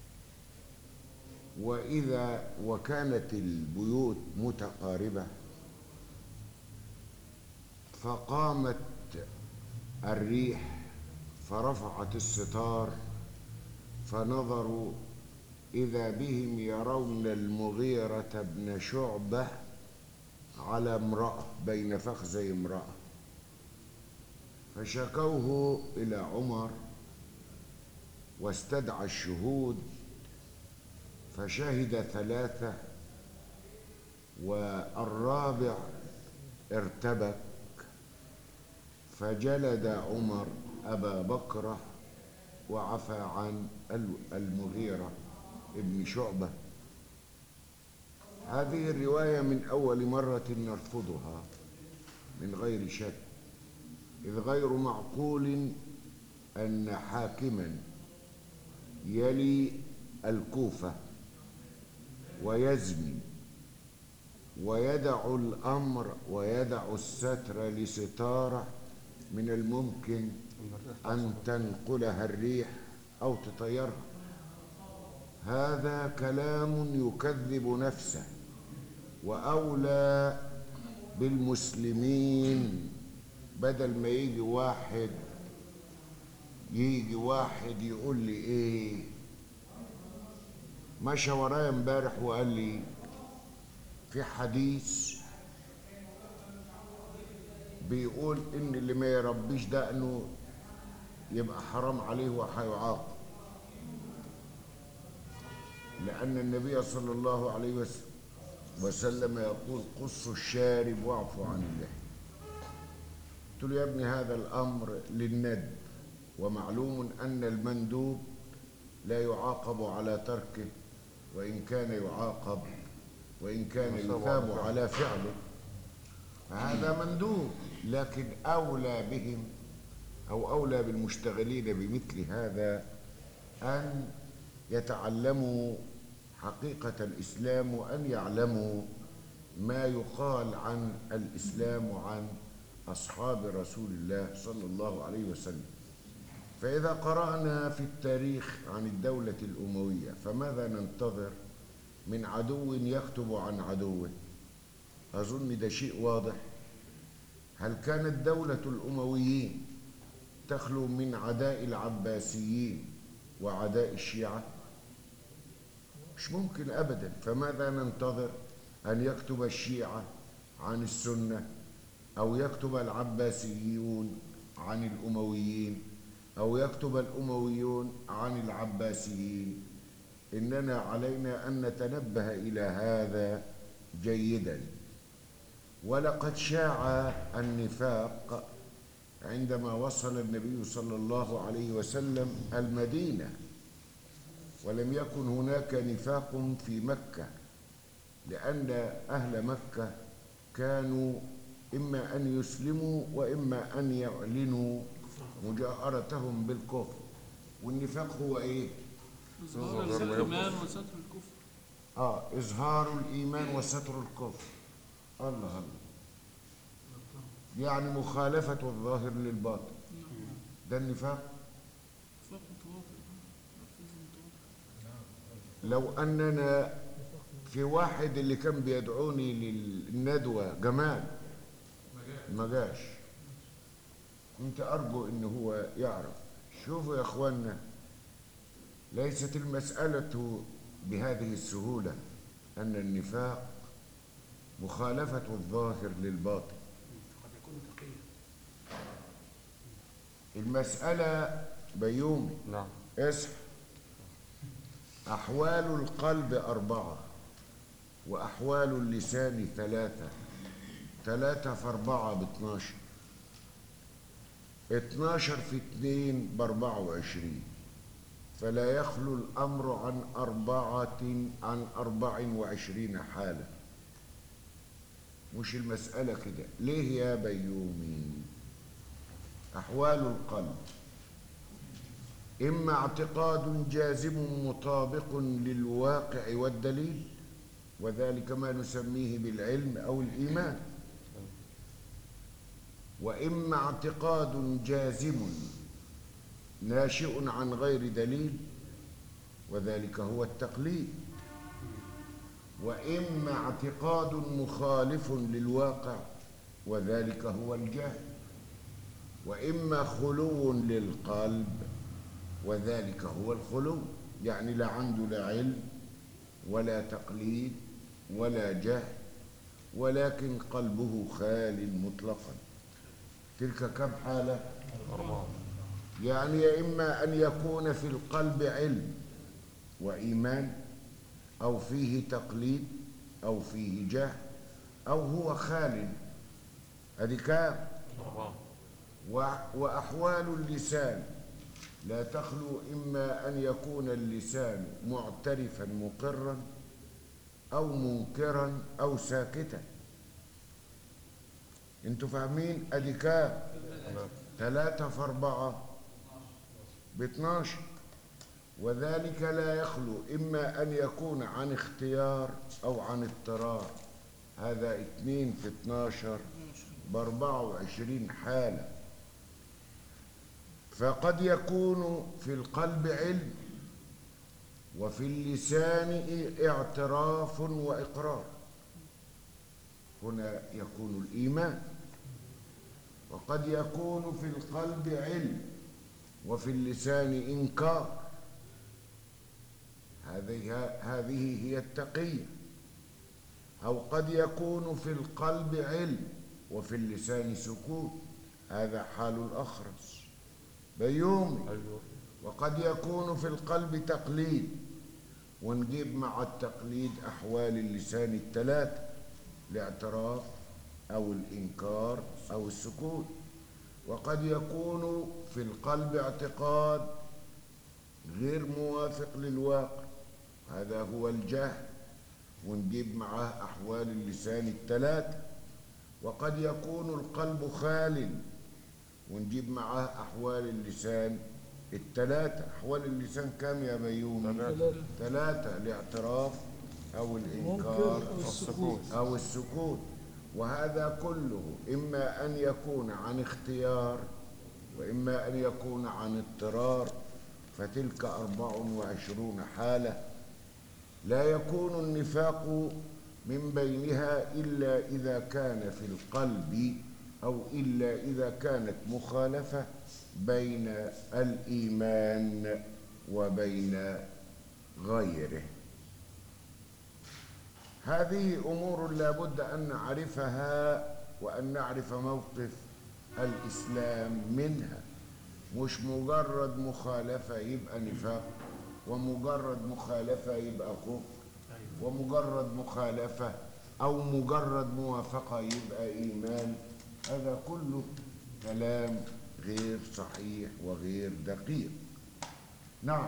Speaker 3: وإذا وكانت البيوت متقاربة فقامت الريح فرفعت الستار فنظروا إذا بهم يرون المغيرة بن شعبة على امرأة بين فخذي امرأة فشكوه إلى عمر واستدعى الشهود فشهد ثلاثة والرابع ارتبك فجلد عمر أبا بكر وعفى عن المغيرة ابن شعبة هذه الرواية من أول مرة نرفضها من غير شك إذ غير معقول أن حاكما يلي الكوفة ويزني ويدع الأمر ويدع الستر لستارة من الممكن أن تنقلها الريح أو تطيرها هذا كلام يكذب نفسه وأولى بالمسلمين بدل ما يجي واحد يجي واحد يقول لي ايه مشى ورايا امبارح وقال لي في حديث بيقول ان اللي ما يربيش دقنه يبقى حرام عليه وهيعاقب لأن النبي صلى الله عليه وس- وسلم يقول قصوا الشارب واعفوا عن اللحم قلت له يا ابني هذا الأمر للندب ومعلوم أن المندوب لا يعاقب على تركه وإن كان يعاقب وإن كان يثاب على فعله فهذا مندوب لكن أولى بهم أو أولى بالمشتغلين بمثل هذا أن يتعلموا حقيقة الإسلام وأن يعلموا ما يقال عن الإسلام وعن أصحاب رسول الله صلى الله عليه وسلم فإذا قرأنا في التاريخ عن الدولة الأموية فماذا ننتظر من عدو يكتب عن عدوه أظن ده شيء واضح هل كانت دولة الأمويين تخلو من عداء العباسيين وعداء الشيعة مش ممكن أبدا فماذا ننتظر أن يكتب الشيعة عن السنة أو يكتب العباسيون عن الأمويين أو يكتب الأمويون عن العباسيين إننا علينا أن نتنبه إلى هذا جيدا ولقد شاع النفاق عندما وصل النبي صلى الله عليه وسلم المدينة ولم يكن هناك نفاق في مكة لأن أهل مكة كانوا إما أن يسلموا وإما أن يعلنوا مجاهرتهم بالكفر والنفاق هو إيه؟
Speaker 4: إظهار الإيمان وستر الكفر
Speaker 3: آه إظهار الإيمان وستر الكفر الله الله يعني مخالفة الظاهر للباطن ده النفاق
Speaker 4: نفاق متواطئ نفاق متواطئ.
Speaker 3: لو أننا في واحد اللي كان بيدعوني للندوة جمال ما جاش كنت أرجو إن هو يعرف شوفوا يا إخوانا ليست المسألة بهذه السهولة أن النفاق مخالفة الظاهر للباطن
Speaker 8: قد يكون تقيا
Speaker 3: المسألة بيومي
Speaker 9: نعم
Speaker 3: اصح أحوال القلب أربعة وأحوال اللسان ثلاثة ثلاثة في أربعة باتناشر اتناشر في اتنين بأربعة وعشرين فلا يخلو الأمر عن أربعة عن أربع وعشرين حالة مش المسألة كده ليه يا بيومي أحوال القلب إما اعتقاد جازم مطابق للواقع والدليل وذلك ما نسميه بالعلم أو الإيمان وإما اعتقاد جازم ناشئ عن غير دليل وذلك هو التقليد وإما اعتقاد مخالف للواقع وذلك هو الجهل وإما خلو للقلب وذلك هو الخلو يعني لا عنده لا علم ولا تقليد ولا جهل ولكن قلبه خال مطلقا تلك كم حالة
Speaker 9: أربعة
Speaker 3: يعني يا إما أن يكون في القلب علم وإيمان أو فيه تقليد أو فيه جهل أو هو خال هذه كام
Speaker 9: أربعة
Speaker 3: و- وأحوال اللسان لا تخلو إما أن يكون اللسان معترفا مقرا أو منكرا أو ساكتا انتوا فاهمين ادي كام ثلاثة في أربعة باثناشر وذلك لا يخلو إما أن يكون عن اختيار أو عن اضطرار هذا اثنين في اثناشر بأربعة وعشرين حالة فقد يكون في القلب علم وفي اللسان اعتراف وإقرار هنا يكون الإيمان وقد يكون في القلب علم وفي اللسان إنكار هذه هذه هي التقية أو قد يكون في القلب علم وفي اللسان سكوت هذا حال الأخرس بيومي
Speaker 9: أيوه
Speaker 3: وقد يكون في القلب تقليد ونجيب مع التقليد أحوال اللسان الثلاثة الاعتراف أو الإنكار أو السكوت وقد يكون في القلب اعتقاد غير موافق للواقع هذا هو الجهل ونجيب معاه أحوال اللسان الثلاثة وقد يكون القلب خال ونجيب معاه أحوال اللسان الثلاثة أحوال اللسان كام يا بيومي
Speaker 5: ثلاثة.
Speaker 3: ثلاثة الاعتراف أو الإنكار
Speaker 5: منكر أو السكوت.
Speaker 3: أو السكوت وهذا كله إما أن يكون عن اختيار وإما أن يكون عن اضطرار فتلك أربع وعشرون حالة لا يكون النفاق من بينها إلا إذا كان في القلب أو إلا إذا كانت مخالفة بين الإيمان وبين غيره هذه أمور لا بد أن نعرفها وأن نعرف موقف الإسلام منها مش مجرد مخالفة يبقى نفاق ومجرد مخالفة يبقى كفر ومجرد مخالفة أو مجرد موافقة يبقى إيمان هذا كله كلام غير صحيح وغير دقيق نعم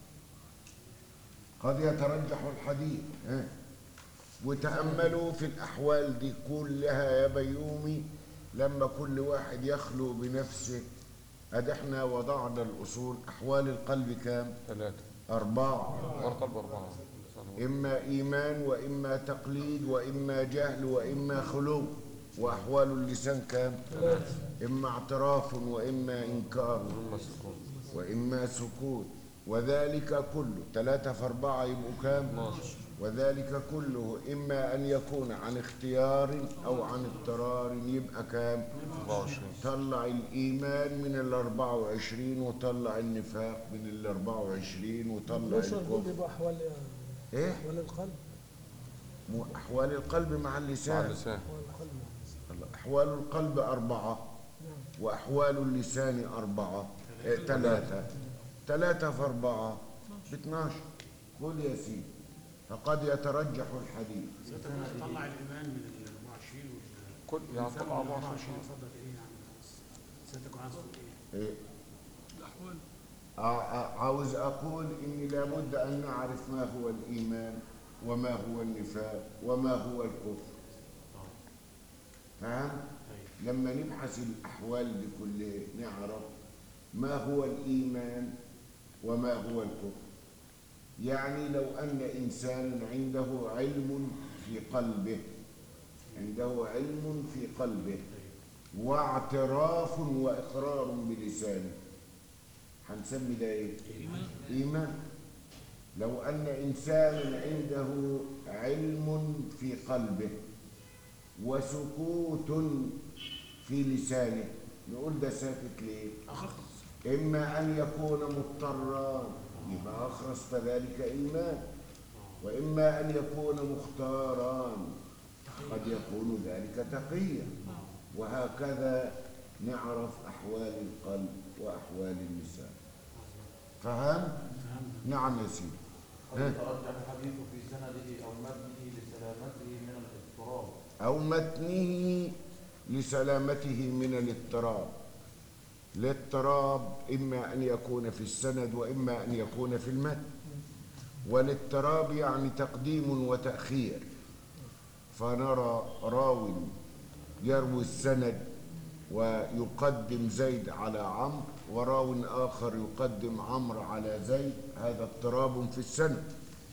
Speaker 3: قد يترجح الحديث ها وتأملوا في الأحوال دي كلها يا بيومي لما كل واحد يخلو بنفسه أدي احنا وضعنا الأصول أحوال القلب كام؟
Speaker 9: ثلاثة
Speaker 3: أربعة
Speaker 9: والقلب أربعة
Speaker 3: إما إيمان وإما تقليد وإما جهل وإما خلو وأحوال اللسان كام؟
Speaker 5: ثلاثة.
Speaker 3: إما اعتراف وإما إنكار
Speaker 9: وإما سكون
Speaker 3: وإما سكوت وذلك كله ثلاثة في أربعة يبقوا كام؟
Speaker 9: 12
Speaker 3: وذلك كله إما أن يكون عن اختيار أو عن اضطرار يبقى كام؟
Speaker 9: 24
Speaker 3: طلع الإيمان من ال 24 وطلع النفاق من ال 24 وطلع
Speaker 5: البشر دول
Speaker 3: الكفر
Speaker 5: يبقى أحوال
Speaker 3: إيه؟
Speaker 5: أحوال القلب
Speaker 3: مو- أحوال القلب مع
Speaker 9: مع
Speaker 3: اللسان
Speaker 9: اللسان
Speaker 5: أحوال القلب
Speaker 3: أحوال القلب أربعة
Speaker 5: نعم
Speaker 3: وأحوال اللسان أربعة إيه، ثلاثة ثلاثة في أربعة ب 12 قول يا سيدي فقد يترجح الحديث
Speaker 8: طلع الايمان من ال 24 وال
Speaker 9: كل يعني طلع 24
Speaker 8: صدق ايه يعني سيادتك عايز تقول ايه؟
Speaker 3: إيه؟
Speaker 4: الأحوال
Speaker 3: ع- ع- عاوز أقول إن لابد أن نعرف ما هو الإيمان وما هو النفاق وما هو الكفر فهم؟ لما نبحث الأحوال دي كلها نعرف ما هو الإيمان وما هو الكفر يعني لو أن إنسانا عنده علم في قلبه عنده علم في قلبه واعتراف وإقرار بلسانه هنسمي ده إيه؟ إيمان لو أن إنسانا عنده علم في قلبه وسكوت في لسانه نقول ده ساكت ليه؟ إما أن يكون مضطرا يبقى أخرس فذلك إيمان وإما أن يكون مختارا قد يكون ذلك تقيا وهكذا نعرف أحوال القلب وأحوال اللسان فهم؟ نعم يا سيدي
Speaker 12: قد يترجح الحديث في سنده أو متنه لسلامته من الاضطراب
Speaker 3: أو متنه لسلامته من الاضطراب الاضطراب إما أن يكون في السند وإما أن يكون في المتن والاضطراب يعني تقديم وتأخير فنرى راو يروي السند ويقدم زيد على عمرو وراو آخر يقدم عمرو على زيد هذا اضطراب في السند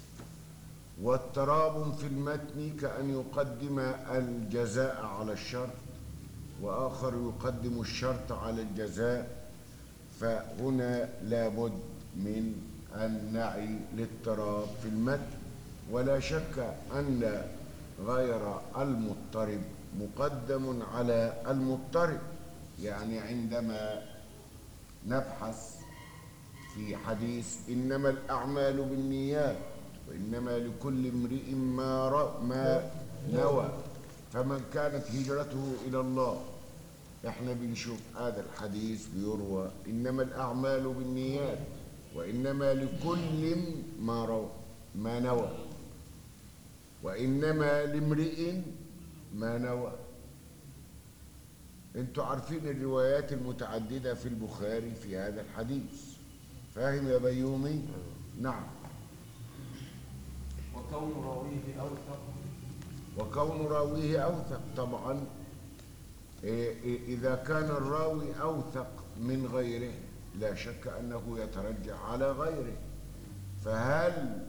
Speaker 3: واضطراب في المتن كأن يقدم الجزاء على الشرط وآخر يقدم الشرط على الجزاء فهنا لابد من أن نعي الاضطراب في المتن ولا شك أن غير المضطرب مقدم على المضطرب يعني عندما نبحث في حديث إنما الأعمال بالنيات وإنما لكل امرئ ما, ر- ما نوى فمن كانت هجرته إلى الله احنا بنشوف هذا الحديث بيروى إنما الأعمال بالنيات وإنما لكل ما روى ما نوى وإنما لامرئ ما نوى انتوا عارفين الروايات المتعددة في البخاري في هذا الحديث فاهم يا بيومي نعم
Speaker 12: وكون راويه أوثق
Speaker 3: وكون راويه أوثق طبعا إيه إيه إذا كان الراوي أوثق من غيره لا شك أنه يترجع على غيره فهل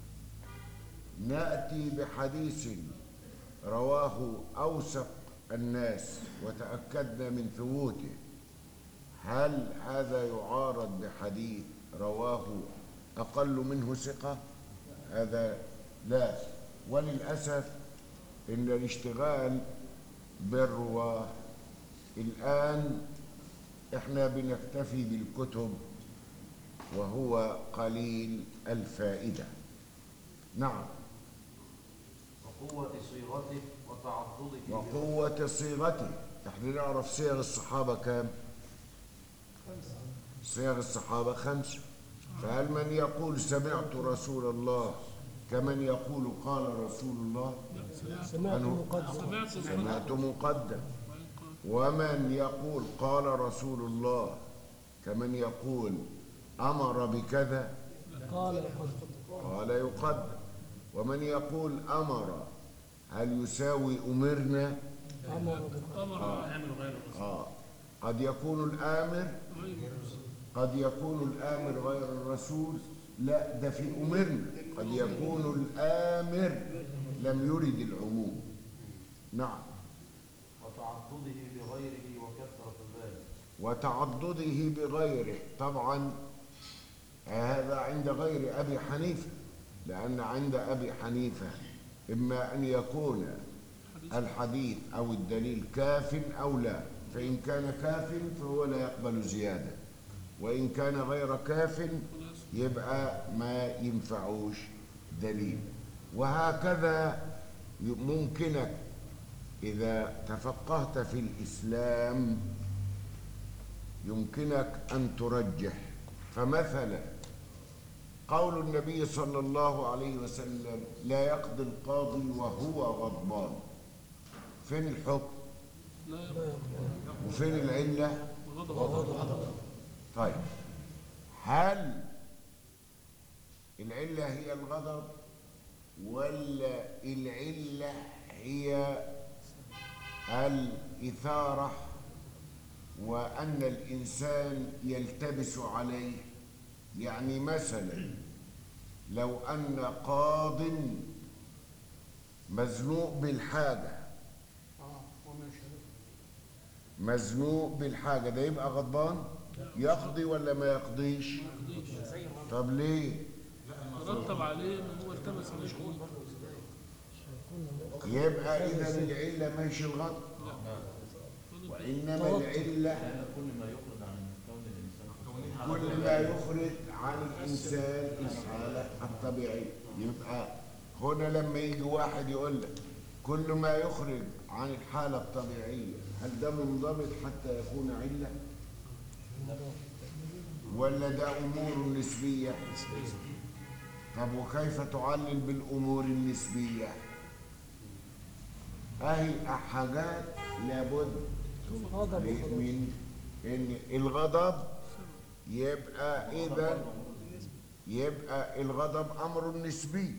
Speaker 3: نأتي بحديث رواه أوثق الناس وتأكدنا من ثبوته هل هذا يعارض بحديث رواه أقل منه ثقة هذا لا وللأسف إن الاشتغال بالرواه الآن إحنا بنكتفي بالكتب وهو قليل الفائدة نعم
Speaker 12: وقوة صيغته وتعضده
Speaker 3: وقوة صيغته احنا نعرف صيغ الصحابة كام صيغ الصحابة خمسة فهل من يقول سمعت رسول الله كمن يقول قال رسول الله
Speaker 5: سمعت
Speaker 3: أنه-
Speaker 5: مقدم
Speaker 3: سمعت مقدم ومن يقول قال رسول الله كمن يقول أمر بكذا
Speaker 5: قال قد
Speaker 3: قال يقدم ومن يقول أمر هل يساوي أمرنا
Speaker 5: امر بالقدر
Speaker 4: أمر يعمل غير الرسول
Speaker 3: آه. قد يكون الآمر قد يكون الآمر غير الرسول لا ده في أمرنا قد يكون الآمر لم يرد العموم نعم
Speaker 12: وتعضده بغيره وكثرة ذلك
Speaker 3: وتعضده بغيره طبعا هذا عند غير أبي حنيفة لأن عند أبي حنيفة إما أن يكون الحديث أو الدليل كاف أو لا فإن كان كاف فهو لا يقبل زيادة وإن كان غير كاف يبقى ما ينفعوش دليل وهكذا ممكنك إذا تفقهت في الإسلام يمكنك أن ترجح فمثلا قول النبي صلى الله عليه وسلم لا يقضي القاضي وهو غضبان فين الحكم
Speaker 4: لا
Speaker 3: وفين العلة
Speaker 4: غضب
Speaker 3: طيب هل العلة هي الغضب ولا العلة هي الإثارة وأن الإنسان يلتبس عليه يعني مثلا لو أن قاض مزنوق بالحاجة
Speaker 8: اه ومن شرب
Speaker 3: مزنوق بالحاجة ده يبقى غضبان يقضي ولا ما يقضيش
Speaker 8: زي ما
Speaker 3: طب ليه
Speaker 4: ترتب عليه ان هو التمس من الشؤون
Speaker 3: يبقى إذا العلة ماشي الغضب وإنما العلة
Speaker 7: كل ما يخرج عن كون الإنسان
Speaker 3: كل ما يخرج عن الإنسان الحالة الطبيعية يبقى هنا لما يجي واحد يقول لك كل ما يخرج عن الحالة الطبيعية هل ده منضبط حتى يكون علة؟ ولا ده أمور نسبية؟ طب وكيف تعلل بالأمور النسبية؟ أهي حاجات لابد
Speaker 5: غضب
Speaker 3: من إن الغضب يبقى إذا يبقى الغضب أمر نسبي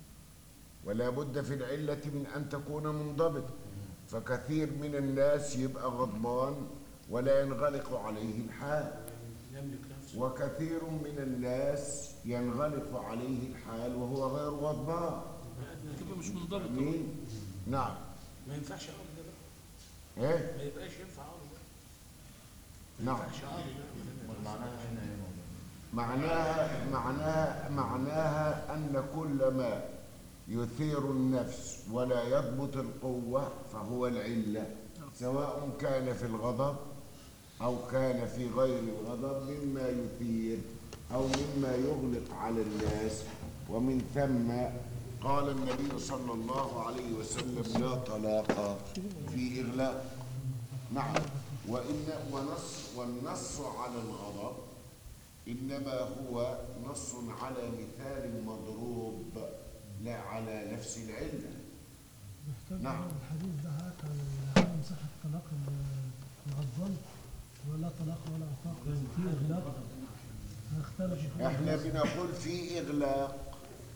Speaker 3: ولا بد في العلة من أن تكون منضبطة فكثير من الناس يبقى غضبان ولا ينغلق عليه الحال
Speaker 8: يملك نفسه
Speaker 3: وكثير من الناس ينغلق عليه الحال وهو غير غضبان
Speaker 4: تبقى مش منضبط
Speaker 3: مين؟ نعم
Speaker 8: ما ينفعش عقد ده بقى
Speaker 3: ايه
Speaker 8: ما يبقاش ينفع عقد ده ما
Speaker 3: نعم
Speaker 8: ينفعش عقد ده
Speaker 7: معناها هنا ايه مولانا؟
Speaker 3: معناها معناها معناها أن كل ما يثير النفس ولا يضبط القوة فهو العلة سواء كان في الغضب أو كان في غير الغضب مما يثير أو مما يغلق على الناس ومن ثم قال النبي صلى الله عليه وسلم لا طلاق في إغلاق نعم وإن ونص والنص على الغضب إنما هو نص على مثال مضروب لا على نفس العلة نعم
Speaker 1: الحديث ده هات عن عدم صحة طلاق الغضبان ولا طلاق ولا عتاق في إغلاق هختلف في
Speaker 3: احنا بنقول في إغلاق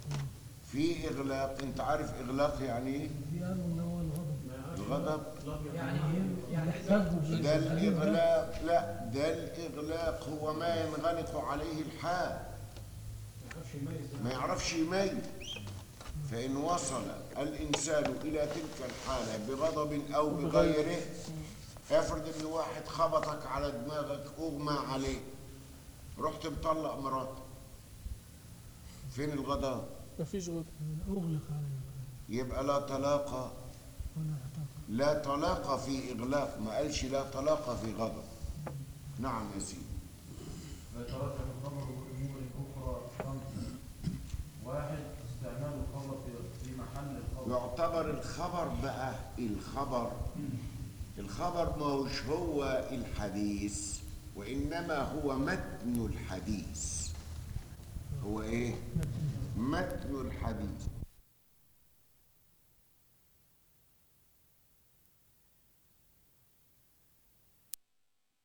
Speaker 3: في إغلاق أنت عارف إغلاق يعني إيه؟
Speaker 1: في قالوا إن هو الغضب
Speaker 3: الغضب
Speaker 8: يعني
Speaker 1: يعني احتجوا
Speaker 3: ده الإغلاق لا ده الإغلاق هو ما ينغلق عليه الحال ما يعرفش يميز فإن وصل الإنسان إلى تلك الحالة بغضب أو بغيره افرض إن واحد خبطك على دماغك أغمى عليه رحت مطلق مراتك فين الغضب؟
Speaker 4: مفيش غضب
Speaker 1: أغلق عليه
Speaker 3: يبقى لا طلاق
Speaker 1: ولا عتاق
Speaker 3: لا طلاق في إغلاق ما قالش لا طلاق في غضب نعم يا سيدي
Speaker 12: ويترتب الخبر بأمور أخرى خمسة واحد استعمال الخبر في- في محل الخبر
Speaker 3: يعتبر الخبر بقى الخبر الخبر ما هوش هو الحديث وإنما هو متن الحديث هو إيه؟ متن الحديث